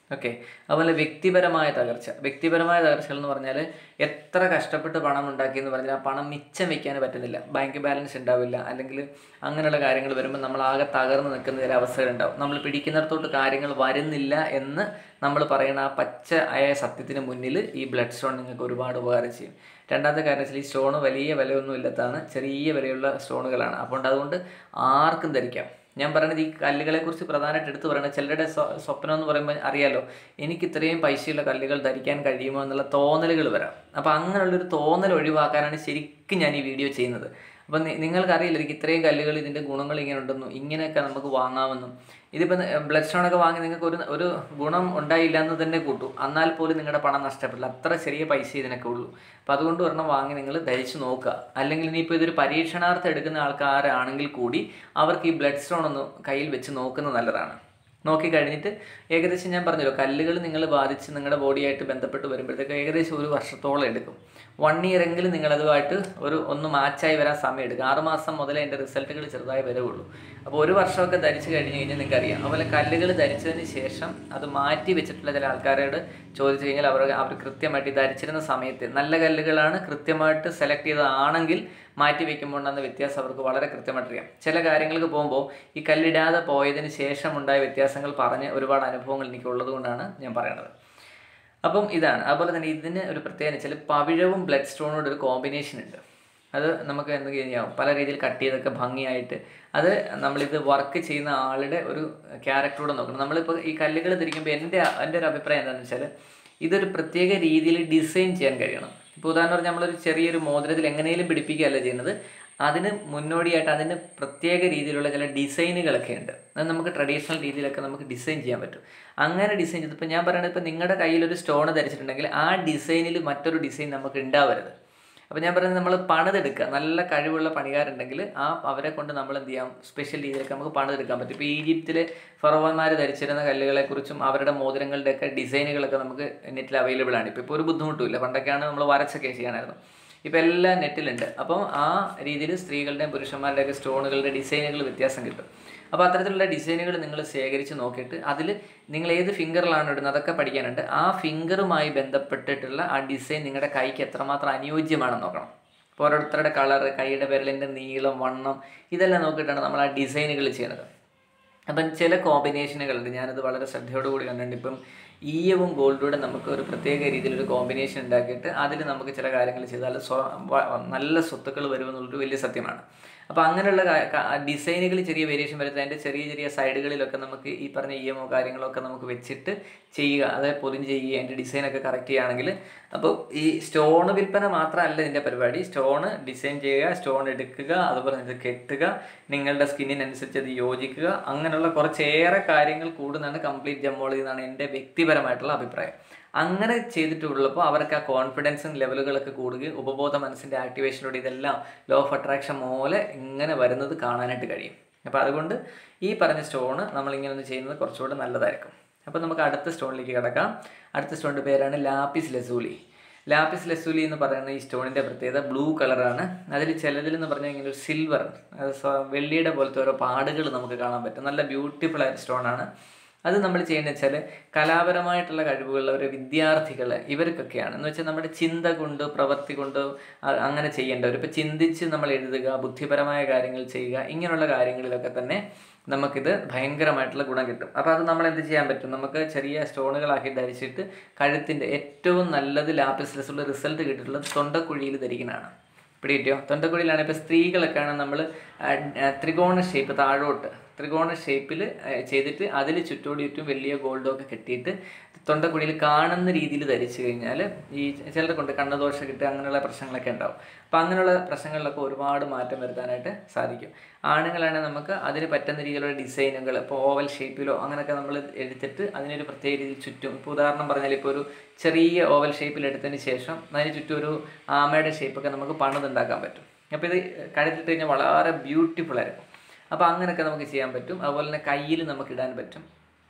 ഓക്കെ അതുപോലെ വ്യക്തിപരമായ തകർച്ച വ്യക്തിപരമായ തകർച്ചകൾ എന്ന് പറഞ്ഞാൽ എത്ര കഷ്ടപ്പെട്ട് പണം ഉണ്ടാക്കി എന്ന് പറഞ്ഞാൽ ആ പണം മിച്ചം വെക്കാൻ പറ്റുന്നില്ല ബാങ്ക് ബാലൻസ് ഉണ്ടാവില്ല അല്ലെങ്കിൽ അങ്ങനെയുള്ള കാര്യങ്ങൾ വരുമ്പോൾ നമ്മൾ ആകെ തകർന്ന് നിൽക്കുന്ന ചില അവസ്ഥകളുണ്ടാവും നമ്മൾ പിടിക്കുന്നിടത്തോട്ട് കാര്യങ്ങൾ വരുന്നില്ല എന്ന് നമ്മൾ പറയുന്ന ആ പച്ച ആയ സത്യത്തിന് മുന്നിൽ ഈ ബ്ലഡ് സ്റ്റോൺ നിങ്ങൾക്ക് ഒരുപാട് ഉപകാരം ചെയ്യും രണ്ടാമത്തെ കാര്യം വെച്ചാൽ ഈ സ്റ്റോൺ വലിയ വിലയൊന്നും ഇല്ലാത്തതാണ് ചെറിയ വിലയുള്ള സ്റ്റോണുകളാണ് അപ്പോൾ അതുകൊണ്ട് ആർക്കും ധരിക്കാം ഞാൻ പറയുന്നത് ഈ കല്ലുകളെ കുറിച്ച് പ്രധാനമായിട്ട് എടുത്തു പറയുന്നത് ചിലരുടെ സ്വ- സ്വപ്നം എന്ന് പറയുമ്പോൾ അറിയാലോ എനിക്ക് ഇത്രയും പൈസയുള്ള കല്ലുകൾ ധരിക്കാൻ കഴിയുമോ എന്നുള്ള തോന്നലുകൾ വരാം അപ്പോൾ അങ്ങനെയുള്ളൊരു തോന്നൽ ഒഴിവാക്കാനാണ് ശരിക്കും ഞാൻ ഈ വീഡിയോ ചെയ്യുന്നത് അപ്പം നിങ്ങൾക്കറിയില്ല എനിക്ക് ഇത്രയും കല്ലുകൾ ഇതിൻ്റെ ഗുണങ്ങൾ ഇങ്ങനെ ഉണ്ടെന്നും ഇങ്ങനെയൊക്കെ നമുക്ക് വാങ്ങാമെന്നും ഇതിപ്പോൾ ബ്ലഡ് സ്റ്റോൺ ഒക്കെ വാങ്ങി നിങ്ങൾക്ക് ഒരു ഒരു ഗുണം ഉണ്ടായില്ല എന്ന് തന്നെ കൂട്ടു എന്നാൽ പോലും നിങ്ങളുടെ പണം നഷ്ടപ്പെടില്ല അത്ര ചെറിയ പൈസ ഇതിനൊക്കെ ഉള്ളൂ അപ്പം അതുകൊണ്ട് ഒരെണ്ണം വാങ്ങി നിങ്ങൾ ധരിച്ച് നോക്കുക അല്ലെങ്കിൽ ഇനിയിപ്പോൾ ഇതൊരു പരീക്ഷണാർത്ഥം എടുക്കുന്ന ആൾക്കാരാണെങ്കിൽ കൂടി അവർക്ക് ഈ ബ്ലഡ് സ്റ്റോൺ ഒന്ന് കയ്യിൽ വെച്ച് നോക്കുന്നത് നല്ലതാണ് നോക്കി കഴിഞ്ഞിട്ട് ഏകദേശം ഞാൻ പറഞ്ഞല്ലോ കല്ലുകൾ നിങ്ങൾ ബാധിച്ച് നിങ്ങളുടെ ബോഡിയായിട്ട് ബന്ധപ്പെട്ട് വരുമ്പോഴത്തേക്ക് ഏകദേശം ഒരു വർഷത്തോളം എടുക്കും വൺ ഇയർ എങ്കിലും നിങ്ങളതുമായിട്ട് ഒരു ഒന്ന് മാച്ചായി വരാൻ സമയം എടുക്കും ആറ് മാസം മുതലേ അതിൻ്റെ റിസൾട്ടുകൾ ചെറുതായി വരവുള്ളൂ അപ്പോൾ ഒരു വർഷമൊക്കെ ധരിച്ച് കഴിഞ്ഞ് കഴിഞ്ഞാൽ നിങ്ങൾക്ക് അറിയാം അതുപോലെ കല്ലുകൾ ധരിച്ചതിന് ശേഷം അത് മാറ്റി വെച്ചിട്ടുള്ള ചില ആൾക്കാരോട് ചോദിച്ചു കഴിഞ്ഞാൽ അവർ അവർ കൃത്യമായിട്ട് ഈ ധരിച്ചിരുന്ന സമയത്ത് നല്ല കല്ലുകളാണ് കൃത്യമായിട്ട് സെലക്ട് ചെയ്തതാണെങ്കിൽ മാറ്റി വെക്കുമ്പോൾ ഉണ്ടാകുന്ന വ്യത്യാസം അവർക്ക് വളരെ കൃത്യമായിട്ട് അറിയാം ചില കാര്യങ്ങൾക്ക് പോകുമ്പോൾ ഈ കല്ലിടാതെ പോയതിന് ശേഷം ഉണ്ടായ വ്യത്യാസങ്ങൾ പറഞ്ഞ് ഒരുപാട് അനുഭവങ്ങൾ എനിക്ക് ഉള്ളത് കൊണ്ടാണ് ഞാൻ പറയുന്നത് അപ്പം ഇതാണ് അതുപോലെ തന്നെ ഇതിന് ഒരു പ്രത്യേകത വെച്ചാൽ പവിഴവും ബ്ലഡ് സ്റ്റോണോട് ഒരു കോമ്പിനേഷൻ ഉണ്ട് അത് നമുക്ക് എന്ത് ചെയ്യാം പല രീതിയിൽ കട്ട് ചെയ്തൊക്കെ ഭംഗിയായിട്ട് അത് നമ്മളിത് വർക്ക് ചെയ്യുന്ന ആളുടെ ഒരു ക്യാരക്ടറോടെ നോക്കണം നമ്മളിപ്പോൾ ഈ കല്ലുകൾ ധരിക്കുമ്പോൾ എൻ്റെ എൻ്റെ ഒരു അഭിപ്രായം എന്താണെന്ന് വെച്ചാൽ ഇതൊരു പ്രത്യേക രീതിയിൽ ഡിസൈൻ ചെയ്യാൻ കഴിയണം ഇപ്പോൾ ഉദാഹരണം പറഞ്ഞാൽ നമ്മളൊരു ചെറിയൊരു മോതിരത്തിൽ എങ്ങനെയും പിടിപ്പിക്കുകയല്ല ചെയ്യുന്നത് അതിന് മുന്നോടിയായിട്ട് അതിന് പ്രത്യേക രീതിയിലുള്ള ചില ഡിസൈനുകളൊക്കെ ഉണ്ട് അത് നമുക്ക് ട്രഡീഷണൽ രീതിയിലൊക്കെ നമുക്ക് ഡിസൈൻ ചെയ്യാൻ പറ്റും അങ്ങനെ ഡിസൈൻ ചെയ്ത് ഇപ്പോൾ ഞാൻ പറയുന്നത് ഇപ്പോൾ നിങ്ങളുടെ കയ്യിൽ ഒരു സ്റ്റോൺ ധരിച്ചിട്ടുണ്ടെങ്കിൽ ആ ഡിസൈനിൽ മറ്റൊരു ഡിസൈൻ നമുക്ക് ഉണ്ടാവരുത് അപ്പോൾ ഞാൻ പറയുന്നത് നമ്മൾ പണിതെടുക്കുക നല്ല കഴിവുള്ള പണിക്കാരുണ്ടെങ്കിൽ ആ അവരെ കൊണ്ട് നമ്മൾ എന്ത് ചെയ്യാം സ്പെഷ്യൽ രീതിയിലൊക്കെ നമുക്ക് പണിതെടുക്കാൻ പറ്റും ഇപ്പോൾ ഈജിപ്തിലെ ഫറോവന്മാർ ധരിച്ചിരുന്ന കല്ലുകളെക്കുറിച്ചും അവരുടെ മോതിരങ്ങളുടെയൊക്കെ ഡിസൈനുകളൊക്കെ നമുക്ക് നെറ്റിൽ അവൈലബിൾ ആണ് ഇപ്പോൾ ഇപ്പോൾ ഒരു ബുദ്ധിമുട്ടുമില്ല പണ്ടൊക്കെയാണ് നമ്മൾ വരച്ചൊക്കെ ചെയ്യാനായിരുന്നു ഇപ്പോൾ എല്ലാം നെറ്റിലുണ്ട് അപ്പം ആ രീതിയിൽ സ്ത്രീകളുടെയും പുരുഷന്മാരുടെയൊക്കെ സ്റ്റോണുകളുടെ ഡിസൈനുകൾ വ്യത്യാസം കിട്ടും അപ്പോൾ അത്തരത്തിലുള്ള ഡിസൈനുകൾ നിങ്ങൾ ശേഖരിച്ച് നോക്കിയിട്ട് അതിൽ നിങ്ങൾ ഏത് ഫിംഗറിലാണ് ഇടുന്നത് അതൊക്കെ പഠിക്കാനുണ്ട് ആ ഫിംഗറുമായി ബന്ധപ്പെട്ടിട്ടുള്ള ആ ഡിസൈൻ നിങ്ങളുടെ കൈക്ക് എത്രമാത്രം അനുയോജ്യമാണെന്ന് നോക്കണം ഇപ്പോൾ ഓരോരുത്തരുടെ കളർ കൈയുടെ വിരലിൻ്റെ നീളം വണ്ണം ഇതെല്ലാം നോക്കിയിട്ടാണ് നമ്മൾ ആ ഡിസൈനുകൾ ചെയ്യുന്നത് അപ്പം ചില കോമ്പിനേഷനുകളുണ്ട് ഞാനത് വളരെ ശ്രദ്ധയോടുകൂടി കണ്ടിട്ടുണ്ട് ഇപ്പം ഈയവും ഗോൾഡൂടെ നമുക്ക് ഒരു പ്രത്യേക രീതിയിലൊരു കോമ്പിനേഷൻ ഉണ്ടാക്കിയിട്ട് അതിൽ നമുക്ക് ചില കാര്യങ്ങൾ ചെയ്താൽ സ്വ വ- നല്ല സ്വത്തുക്കൾ വരുമെന്നുള്ളൊരു വലിയ സത്യമാണ് അപ്പോൾ അങ്ങനെയുള്ള ഡിസൈനുകൾ ചെറിയ വേരിയേഷൻ വരുന്നത് അതിൻ്റെ ചെറിയ ചെറിയ സൈഡുകളിലൊക്കെ നമുക്ക് ഈ പറഞ്ഞ ഇയമോ കാര്യങ്ങളോ ഒക്കെ നമുക്ക് വെച്ചിട്ട് ചെയ്യുക അതായത് പൊതിഞ്ഞ് ചെയ്യുക അതിൻ്റെ ഡിസൈനൊക്കെ കറക്റ്റ് ചെയ്യുകയാണെങ്കിൽ അപ്പോൾ ഈ സ്റ്റോൺ വിൽപ്പന മാത്രമല്ല ഇതിൻ്റെ പരിപാടി സ്റ്റോണ് ഡിസൈൻ ചെയ്യുക സ്റ്റോൺ എടുക്കുക അതുപോലെ ഇത് കെട്ടുക നിങ്ങളുടെ സ്കിന്നിനനുസരിച്ച് അത് യോജിക്കുക അങ്ങനെയുള്ള കുറച്ചേറെ കാര്യങ്ങൾ കൂടുന്നതാണ് കംപ്ലീറ്റ് ജമ്മോളി എന്നാണ് എൻ്റെ വ്യക്തിപരമായിട്ടുള്ള അഭിപ്രായം അങ്ങനെ ചെയ്തിട്ടുള്ളപ്പോൾ അവർക്ക് ആ കോൺഫിഡൻസും ലെവലുകളൊക്കെ കൂടുകയും ഉപബോധ മനസ്സിൻ്റെ ആക്ടിവേഷനിലൂടെ ഇതെല്ലാം ലോ ഓഫ് അട്രാക്ഷൻ പോലെ ഇങ്ങനെ വരുന്നത് കാണാനായിട്ട് കഴിയും അപ്പോൾ അതുകൊണ്ട് ഈ പറഞ്ഞ സ്റ്റോണ് നമ്മളിങ്ങനെ ഒന്ന് ചെയ്യുന്നത് കുറച്ചുകൂടെ നല്ലതായിരിക്കും അപ്പോൾ നമുക്ക് അടുത്ത സ്റ്റോണിലേക്ക് കിടക്കാം അടുത്ത സ്റ്റോണിൻ്റെ പേരാണ് ലാപ്പിസ് ലസൂലി ലാപ്പിസ് ലസൂലി എന്ന് പറയുന്ന ഈ സ്റ്റോണിൻ്റെ പ്രത്യേകത ബ്ലൂ കളറാണ് അതിൽ ചിലതിൽ എന്ന് പറഞ്ഞാൽ ഇങ്ങനെ ഒരു സിൽവർ വെള്ളിയുടെ പോലത്തെ ഓരോ പാടുകൾ നമുക്ക് കാണാൻ പറ്റും നല്ല ബ്യൂട്ടിഫുൾ ആയ സ്റ്റോണാണ് അത് നമ്മൾ ചെയ്യുന്നത് വെച്ചാൽ കലാപരമായിട്ടുള്ള കഴിവുകളുള്ള ഒരു വിദ്യാർത്ഥികൾ ഇവർക്കൊക്കെയാണ് എന്ന് വെച്ചാൽ നമ്മുടെ ചിന്ത കൊണ്ട് പ്രവൃത്തി കൊണ്ട് അ- അങ്ങനെ ചെയ്യേണ്ടവർ ഇപ്പോൾ ചിന്തിച്ച് നമ്മൾ എഴുതുക ബുദ്ധിപരമായ കാര്യങ്ങൾ ചെയ്യുക ഇങ്ങനെയുള്ള കാര്യങ്ങളിലൊക്കെ തന്നെ നമുക്കിത് ഭയങ്കരമായിട്ടുള്ള ഗുണം കിട്ടും അപ്പോൾ അത് നമ്മൾ എന്ത് ചെയ്യാൻ പറ്റും നമുക്ക് ചെറിയ സ്റ്റോണുകളാക്കി ധരിച്ചിട്ട് കഴുത്തിൻ്റെ ഏറ്റവും നല്ലത് ലാപ്പിസ്ലെസ്സുള്ള റിസൾട്ട് കിട്ടിയിട്ടുള്ളത് തൊണ്ടക്കുഴിയിൽ ധരിക്കുന്നതാണ് പിടികിട്ടിയോ തൊണ്ടക്കുഴിയിലാണ് ഇപ്പോൾ സ്ത്രീകളൊക്കെയാണ് നമ്മൾ ത്രികോണ ഷേപ്പ് താഴോട്ട് ത്രികോണ ഷേപ്പിൽ ചെയ്തിട്ട് അതിൽ ചുറ്റോടി ചുറ്റും വലിയ ഗോൾഡൊക്കെ കെട്ടിയിട്ട് തൊണ്ടക്കുഴിയിൽ കാണുന്ന രീതിയിൽ ധരിച്ചു കഴിഞ്ഞാൽ ഈ ചിലരെ കൊണ്ട് കണ്ണദോഷം കിട്ടുക അങ്ങനെയുള്ള പ്രശ്നങ്ങളൊക്കെ ഉണ്ടാവും അപ്പോൾ അങ്ങനെയുള്ള പ്രശ്നങ്ങളിലൊക്കെ ഒരുപാട് മാറ്റം വരുത്താനായിട്ട് സാധിക്കും ആണുങ്ങളാണെങ്കിൽ നമുക്ക് അതിന് പറ്റുന്ന രീതിയിലുള്ള ഡിസൈനുകൾ ഇപ്പോൾ ഓവൽ ഷേപ്പിലോ അങ്ങനെയൊക്കെ നമ്മൾ എടുത്തിട്ട് അതിനൊരു പ്രത്യേക രീതിയിൽ ചുറ്റും ഇപ്പോൾ ഉദാഹരണം പറഞ്ഞാൽ ഇപ്പോൾ ഒരു ചെറിയ ഓവൽ ഷേപ്പിൽ എടുത്തതിന് ശേഷം അതിന് ചുറ്റും ഒരു ആമയുടെ ഷേപ്പൊക്കെ നമുക്ക് പണിതുണ്ടാക്കാൻ പറ്റും അപ്പോൾ ഇത് കഴുത്തിട്ട് കഴിഞ്ഞാൽ വളരെ ബ്യൂട്ടിഫുൾ ആയിരിക്കും അപ്പോൾ അങ്ങനെയൊക്കെ നമുക്ക് ചെയ്യാൻ പറ്റും അതുപോലെ തന്നെ കയ്യിൽ നമുക്ക് ഇടാൻ പറ്റും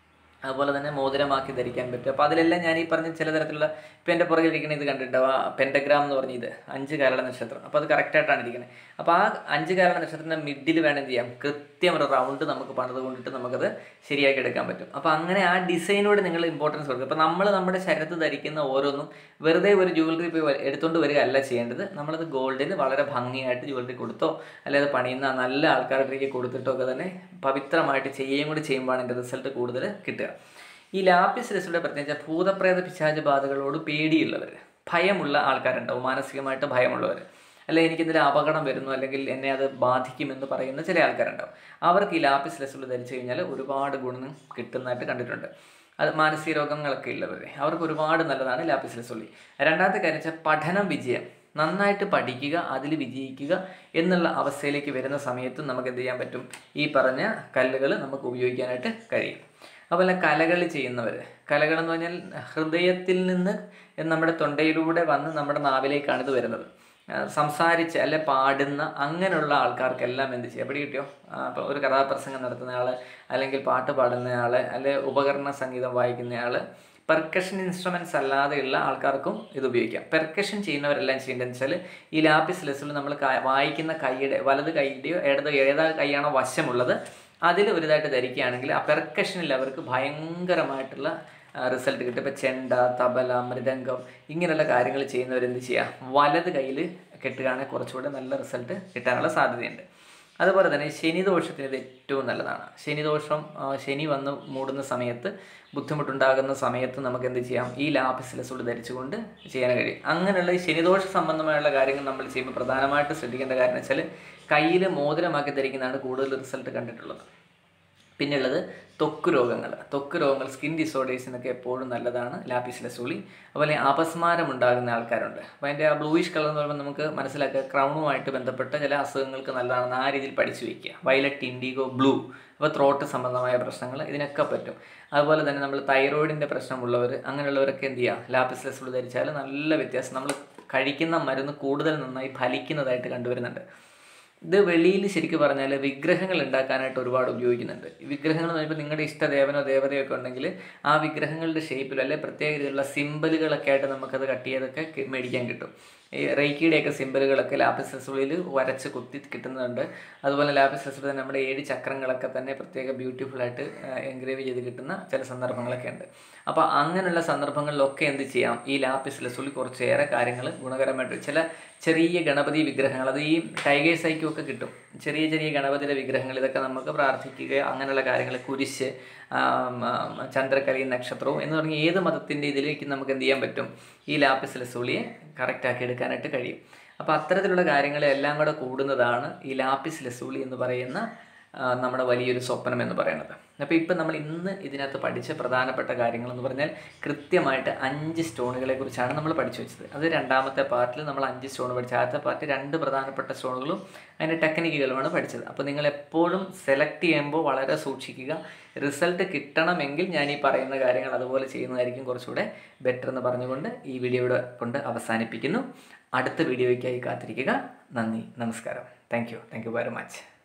അതുപോലെ തന്നെ മോതിരമാക്കി ധരിക്കാൻ പറ്റും അപ്പോൾ അതിലെല്ലാം ഞാൻ ഈ പറഞ്ഞ ചില തരത്തിലുള്ള ഇപ്പം എൻ്റെ പുറകിൽ ഇരിക്കുന്ന ഇത് കണ്ടിട്ടോ ആ പെൻഡഗ്രാം എന്ന് പറഞ്ഞ ഇത് അഞ്ച് കാലട നക്ഷത്രം അപ്പോൾ അത് കറക്റ്റായിട്ടാണ് ഇരിക്കുന്നത് അപ്പോൾ ആ അഞ്ച് കാലട നക്ഷത്രത്തിൻ്റെ മിഡിൽ വേണം എന്ത് ചെയ്യാം കൃത്യം ഒരു റൗണ്ട് നമുക്ക് പണിത് കൊണ്ടിട്ട് നമുക്കത് ശരിയാക്കി എടുക്കാൻ പറ്റും അപ്പോൾ അങ്ങനെ ആ ഡിസൈനോട് നിങ്ങൾ ഇമ്പോർട്ടൻസ് കൊടുക്കുക അപ്പോൾ നമ്മൾ നമ്മുടെ ശരീരത്ത് ധരിക്കുന്ന ഓരോന്നും വെറുതെ ഒരു ജ്വല്ലറി പോയി വ- എടുത്തുകൊണ്ട് വരിക അല്ല ചെയ്യേണ്ടത് നമ്മളത് ഗോൾഡിൽ വളരെ ഭംഗിയായിട്ട് ജ്വല്ലറി കൊടുത്തോ അല്ലെങ്കിൽ അത് പണിയുന്ന നല്ല ആൾക്കാരുടെ കൊടുത്തിട്ടോ ഒക്കെ തന്നെ പവിത്രമായിട്ട് ചെയ്യുകയും കൂടി ചെയ്യുമ്പോഴാണ് എൻ്റെ റിസൾട്ട് കൂടുതൽ കിട്ടുക ഈ ലാപ്പിസ് രസയുടെ പ്രത്യേകിച്ച് ഭൂതപ്രേത പിശാച ബാധകളോട് പേടിയുള്ളവർ ഭയമുള്ള ആൾക്കാരുണ്ടാവും മാനസികമായിട്ട് ഭയമുള്ളവർ അല്ലെ എനിക്ക് എന്തെങ്കിലും അപകടം വരുന്നു അല്ലെങ്കിൽ എന്നെ അത് ബാധിക്കുമെന്ന് പറയുന്ന ചില ആൾക്കാരുണ്ടാവും അവർക്ക് ഈ ലാപ്പിസ് രസമുള്ള ധരിച്ചു കഴിഞ്ഞാൽ ഒരുപാട് ഗുണം കിട്ടുന്നതായിട്ട് കണ്ടിട്ടുണ്ട് അത് മാനസിക രോഗങ്ങളൊക്കെ ഉള്ളവരെ അവർക്ക് ഒരുപാട് നല്ലതാണ് ലാപ്പിസ് ലസുള്ളി രണ്ടാമത്തെ കാര്യം വെച്ചാൽ പഠനം വിജയം നന്നായിട്ട് പഠിക്കുക അതിൽ വിജയിക്കുക എന്നുള്ള അവസ്ഥയിലേക്ക് വരുന്ന സമയത്തും നമുക്ക് എന്ത് ചെയ്യാൻ പറ്റും ഈ പറഞ്ഞ കല്ലുകൾ നമുക്ക് ഉപയോഗിക്കാനായിട്ട് കഴിയും അതുപോലെ കലകൾ ചെയ്യുന്നവർ കലകൾ എന്ന് പറഞ്ഞാൽ ഹൃദയത്തിൽ നിന്ന് നമ്മുടെ തൊണ്ടയിലൂടെ വന്ന് നമ്മുടെ നാവിലേക്കാണ് ഇത് വരുന്നത് ആ, സംസാരിച്ച് അല്ലെ പാടുന്ന അങ്ങനെയുള്ള ആൾക്കാർക്കെല്ലാം എന്ത് ചെയ്യാം എവിടെ കിട്ടിയോ അപ്പോൾ ഒരു കഥാപ്രസംഗം നടത്തുന്ന ആൾ അല്ലെങ്കിൽ പാട്ട് പാടുന്ന ആൾ അല്ലെ ഉപകരണ സംഗീതം വായിക്കുന്ന ആൾ പെർക്കഷൻ ഇൻസ്ട്രുമെൻറ്റ്സ് അല്ലാതെയുള്ള ആൾക്കാർക്കും ഇത് ഉപയോഗിക്കാം പെർക്കഷൻ ചെയ്യുന്നവരെല്ലാം ചെയ്യേണ്ടതെന്ന് വെച്ചാൽ ഈ ലാപ്പിസ് ലെസ്സിൽ നമ്മൾ ക- വായിക്കുന്ന കൈയുടെ വലത് കൈയുടെയോ ഇടത് ഏതാ കൈയാണോ വശമുള്ളത് അതിൽ ഒരു ഇതായിട്ട് ധരിക്കുകയാണെങ്കിൽ ആ പെർക്കഷനിൽ അവർക്ക് ഭയങ്കരമായിട്ടുള്ള റിസൾട്ട് കിട്ടും ഇപ്പോൾ ചെണ്ട തബല മൃദംഗം ഇങ്ങനെയുള്ള കാര്യങ്ങൾ ചെയ്യുന്നവർ എന്ത് ചെയ്യുക വലത് കയ്യിൽ കെട്ടുകയാണെങ്കിൽ കുറച്ചുകൂടെ നല്ല റിസൾട്ട് കിട്ടാനുള്ള സാധ്യതയുണ്ട് അതുപോലെ തന്നെ ശനിദോഷത്തിന് ഇത് ഏറ്റവും നല്ലതാണ് ശനിദോഷം ആ, ശനി വന്ന് മൂടുന്ന സമയത്ത് ബുദ്ധിമുട്ടുണ്ടാകുന്ന സമയത്ത് നമുക്ക് എന്ത് ചെയ്യാം ഈ ലാപ്പിസിലസുൾ ധരിച്ചുകൊണ്ട് ചെയ്യാൻ കഴിയും അങ്ങനെയുള്ള ഈ ശനിദോഷ സംബന്ധമായുള്ള കാര്യങ്ങൾ നമ്മൾ ചെയ്യുമ്പോൾ പ്രധാനമായിട്ട് ശ്രദ്ധിക്കേണ്ട കാര്യം വെച്ചാൽ കയ്യിൽ മോതിരമാക്കി ധരിക്കുന്നതാണ് കൂടുതൽ റിസൾട്ട് കണ്ടിട്ടുള്ളത് പിന്നെയുള്ളത് ത്വക്ക് രോഗങ്ങൾ ത്വക്ക് രോഗങ്ങൾ സ്കിൻ ഡിസോർഡേഴ്സിനൊക്കെ എപ്പോഴും നല്ലതാണ് ലാപ്പിസ് ലസൂളി അതുപോലെ അപസ്മാരം ഉണ്ടാകുന്ന ആൾക്കാരുണ്ട് അപ്പോൾ അതിൻ്റെ ആ ബ്ലൂയിഷ് കളർ എന്ന് പറയുമ്പോൾ നമുക്ക് മനസ്സിലാക്കുക ക്രൗണുമായിട്ട് ബന്ധപ്പെട്ട ചില അസുഖങ്ങൾക്ക് നല്ലതാണെന്ന് ആ രീതിയിൽ പഠിച്ചു വയ്ക്കുക വയലറ്റ് ഇൻഡിഗോ ബ്ലൂ അപ്പോൾ ത്രോട്ട് സംബന്ധമായ പ്രശ്നങ്ങൾ ഇതിനൊക്കെ പറ്റും അതുപോലെ തന്നെ നമ്മൾ തൈറോയിഡിൻ്റെ പ്രശ്നമുള്ളവർ അങ്ങനെയുള്ളവരൊക്കെ എന്ത് ചെയ്യുക ലാപ്പിസ് ലസൂളി ധരിച്ചാൽ നല്ല വ്യത്യാസം നമ്മൾ കഴിക്കുന്ന മരുന്ന് കൂടുതൽ നന്നായി ഫലിക്കുന്നതായിട്ട് കണ്ടുവരുന്നുണ്ട് ഇത് വെളിയിൽ ശരിക്കും പറഞ്ഞാൽ വിഗ്രഹങ്ങൾ ഉണ്ടാക്കാനായിട്ട് ഒരുപാട് ഉപയോഗിക്കുന്നുണ്ട് ഈ വിഗ്രഹങ്ങൾ എന്ന് പറയുമ്പോൾ നിങ്ങളുടെ ഇഷ്ടദേവനോ ദേവതയോ ഒക്കെ ഉണ്ടെങ്കിൽ ആ വിഗ്രഹങ്ങളുടെ ഷേപ്പിലോ അല്ലെ പ്രത്യേക രീതിയിലുള്ള സിമ്പലുകളൊക്കെ ആയിട്ട് നമുക്കത് കട്ട് ചെയ്തൊക്കെ കി- മേടിക്കാൻ കിട്ടും ഈ റേക്കിയുടെയൊക്കെ സിമ്പലുകളൊക്കെ ലാപ്പിസ് ലസുളിൽ വരച്ച് കുത്തി കിട്ടുന്നുണ്ട് അതുപോലെ ലാപ്പിസ് ലസുളിൽ നമ്മുടെ ഏഴ് ചക്രങ്ങളൊക്കെ തന്നെ പ്രത്യേക ബ്യൂട്ടിഫുൾ ആയിട്ട് എൻഗ്രേവ് ചെയ്ത് കിട്ടുന്ന ചില സന്ദർഭങ്ങളൊക്കെ ഉണ്ട് അപ്പോൾ അങ്ങനെയുള്ള സന്ദർഭങ്ങളിലൊക്കെ എന്ത് ചെയ്യാം ഈ ലാപ്പിസ് ലസുളി കുറച്ചേറെ കാര്യങ്ങൾ ഗുണകരമായിട്ട് ചില ചെറിയ ഗണപതി വിഗ്രഹങ്ങൾ അത് ഈ ടൈഗേഴ്സ് ഐക്യം ഒക്കെ കിട്ടും ചെറിയ ചെറിയ ഗണപതിയുടെ വിഗ്രഹങ്ങൾ ഇതൊക്കെ നമുക്ക് പ്രാർത്ഥിക്കുക അങ്ങനെയുള്ള കാര്യങ്ങൾ കുരിശ് ആം, ആം, ചന്ദ്രക്കലി നക്ഷത്രവും എന്ന് പറഞ്ഞ ഏത് മതത്തിൻ്റെ ഇതിലേക്ക് നമുക്ക് എന്ത് ചെയ്യാൻ പറ്റും ഈ ലാപ്പിസ് ലസൂളിയെ കറക്റ്റാക്കി എടുക്കാനായിട്ട് കഴിയും അപ്പോൾ അത്തരത്തിലുള്ള കാര്യങ്ങളെല്ലാം കൂടെ കൂടുന്നതാണ് ഈ ലാപ്പിസ് ലസൂളി എന്ന് പറയുന്ന ആ, നമ്മുടെ വലിയൊരു സ്വപ്നം എന്ന് പറയുന്നത് അപ്പോൾ ഇപ്പം നമ്മൾ ഇന്ന് ഇതിനകത്ത് പഠിച്ച പ്രധാനപ്പെട്ട കാര്യങ്ങൾ എന്ന് പറഞ്ഞാൽ കൃത്യമായിട്ട് അഞ്ച് സ്റ്റോണുകളെ കുറിച്ചാണ് നമ്മൾ പഠിച്ചു വെച്ചത് അത് രണ്ടാമത്തെ പാർട്ടിൽ നമ്മൾ അഞ്ച് സ്റ്റോൺ പഠിച്ചു ആദ്യത്തെ പാർട്ടി രണ്ട് പ്രധാനപ്പെട്ട സ്റ്റോണുകളും അതിൻ്റെ ടെക്നിക്കുകളുമാണ് പഠിച്ചത് അപ്പോൾ നിങ്ങൾ എപ്പോഴും സെലക്ട് ചെയ്യുമ്പോൾ വളരെ സൂക്ഷിക്കുക റിസൾട്ട് കിട്ടണമെങ്കിൽ ഞാൻ ഈ പറയുന്ന കാര്യങ്ങൾ അതുപോലെ ചെയ്യുന്നതായിരിക്കും കുറച്ചുകൂടെ ബെറ്റർ എന്ന് പറഞ്ഞുകൊണ്ട് ഈ വീഡിയോയുടെ കൊണ്ട് അവസാനിപ്പിക്കുന്നു അടുത്ത വീഡിയോയ്ക്കായി കാത്തിരിക്കുക നന്ദി നമസ്കാരം thank you thank you very much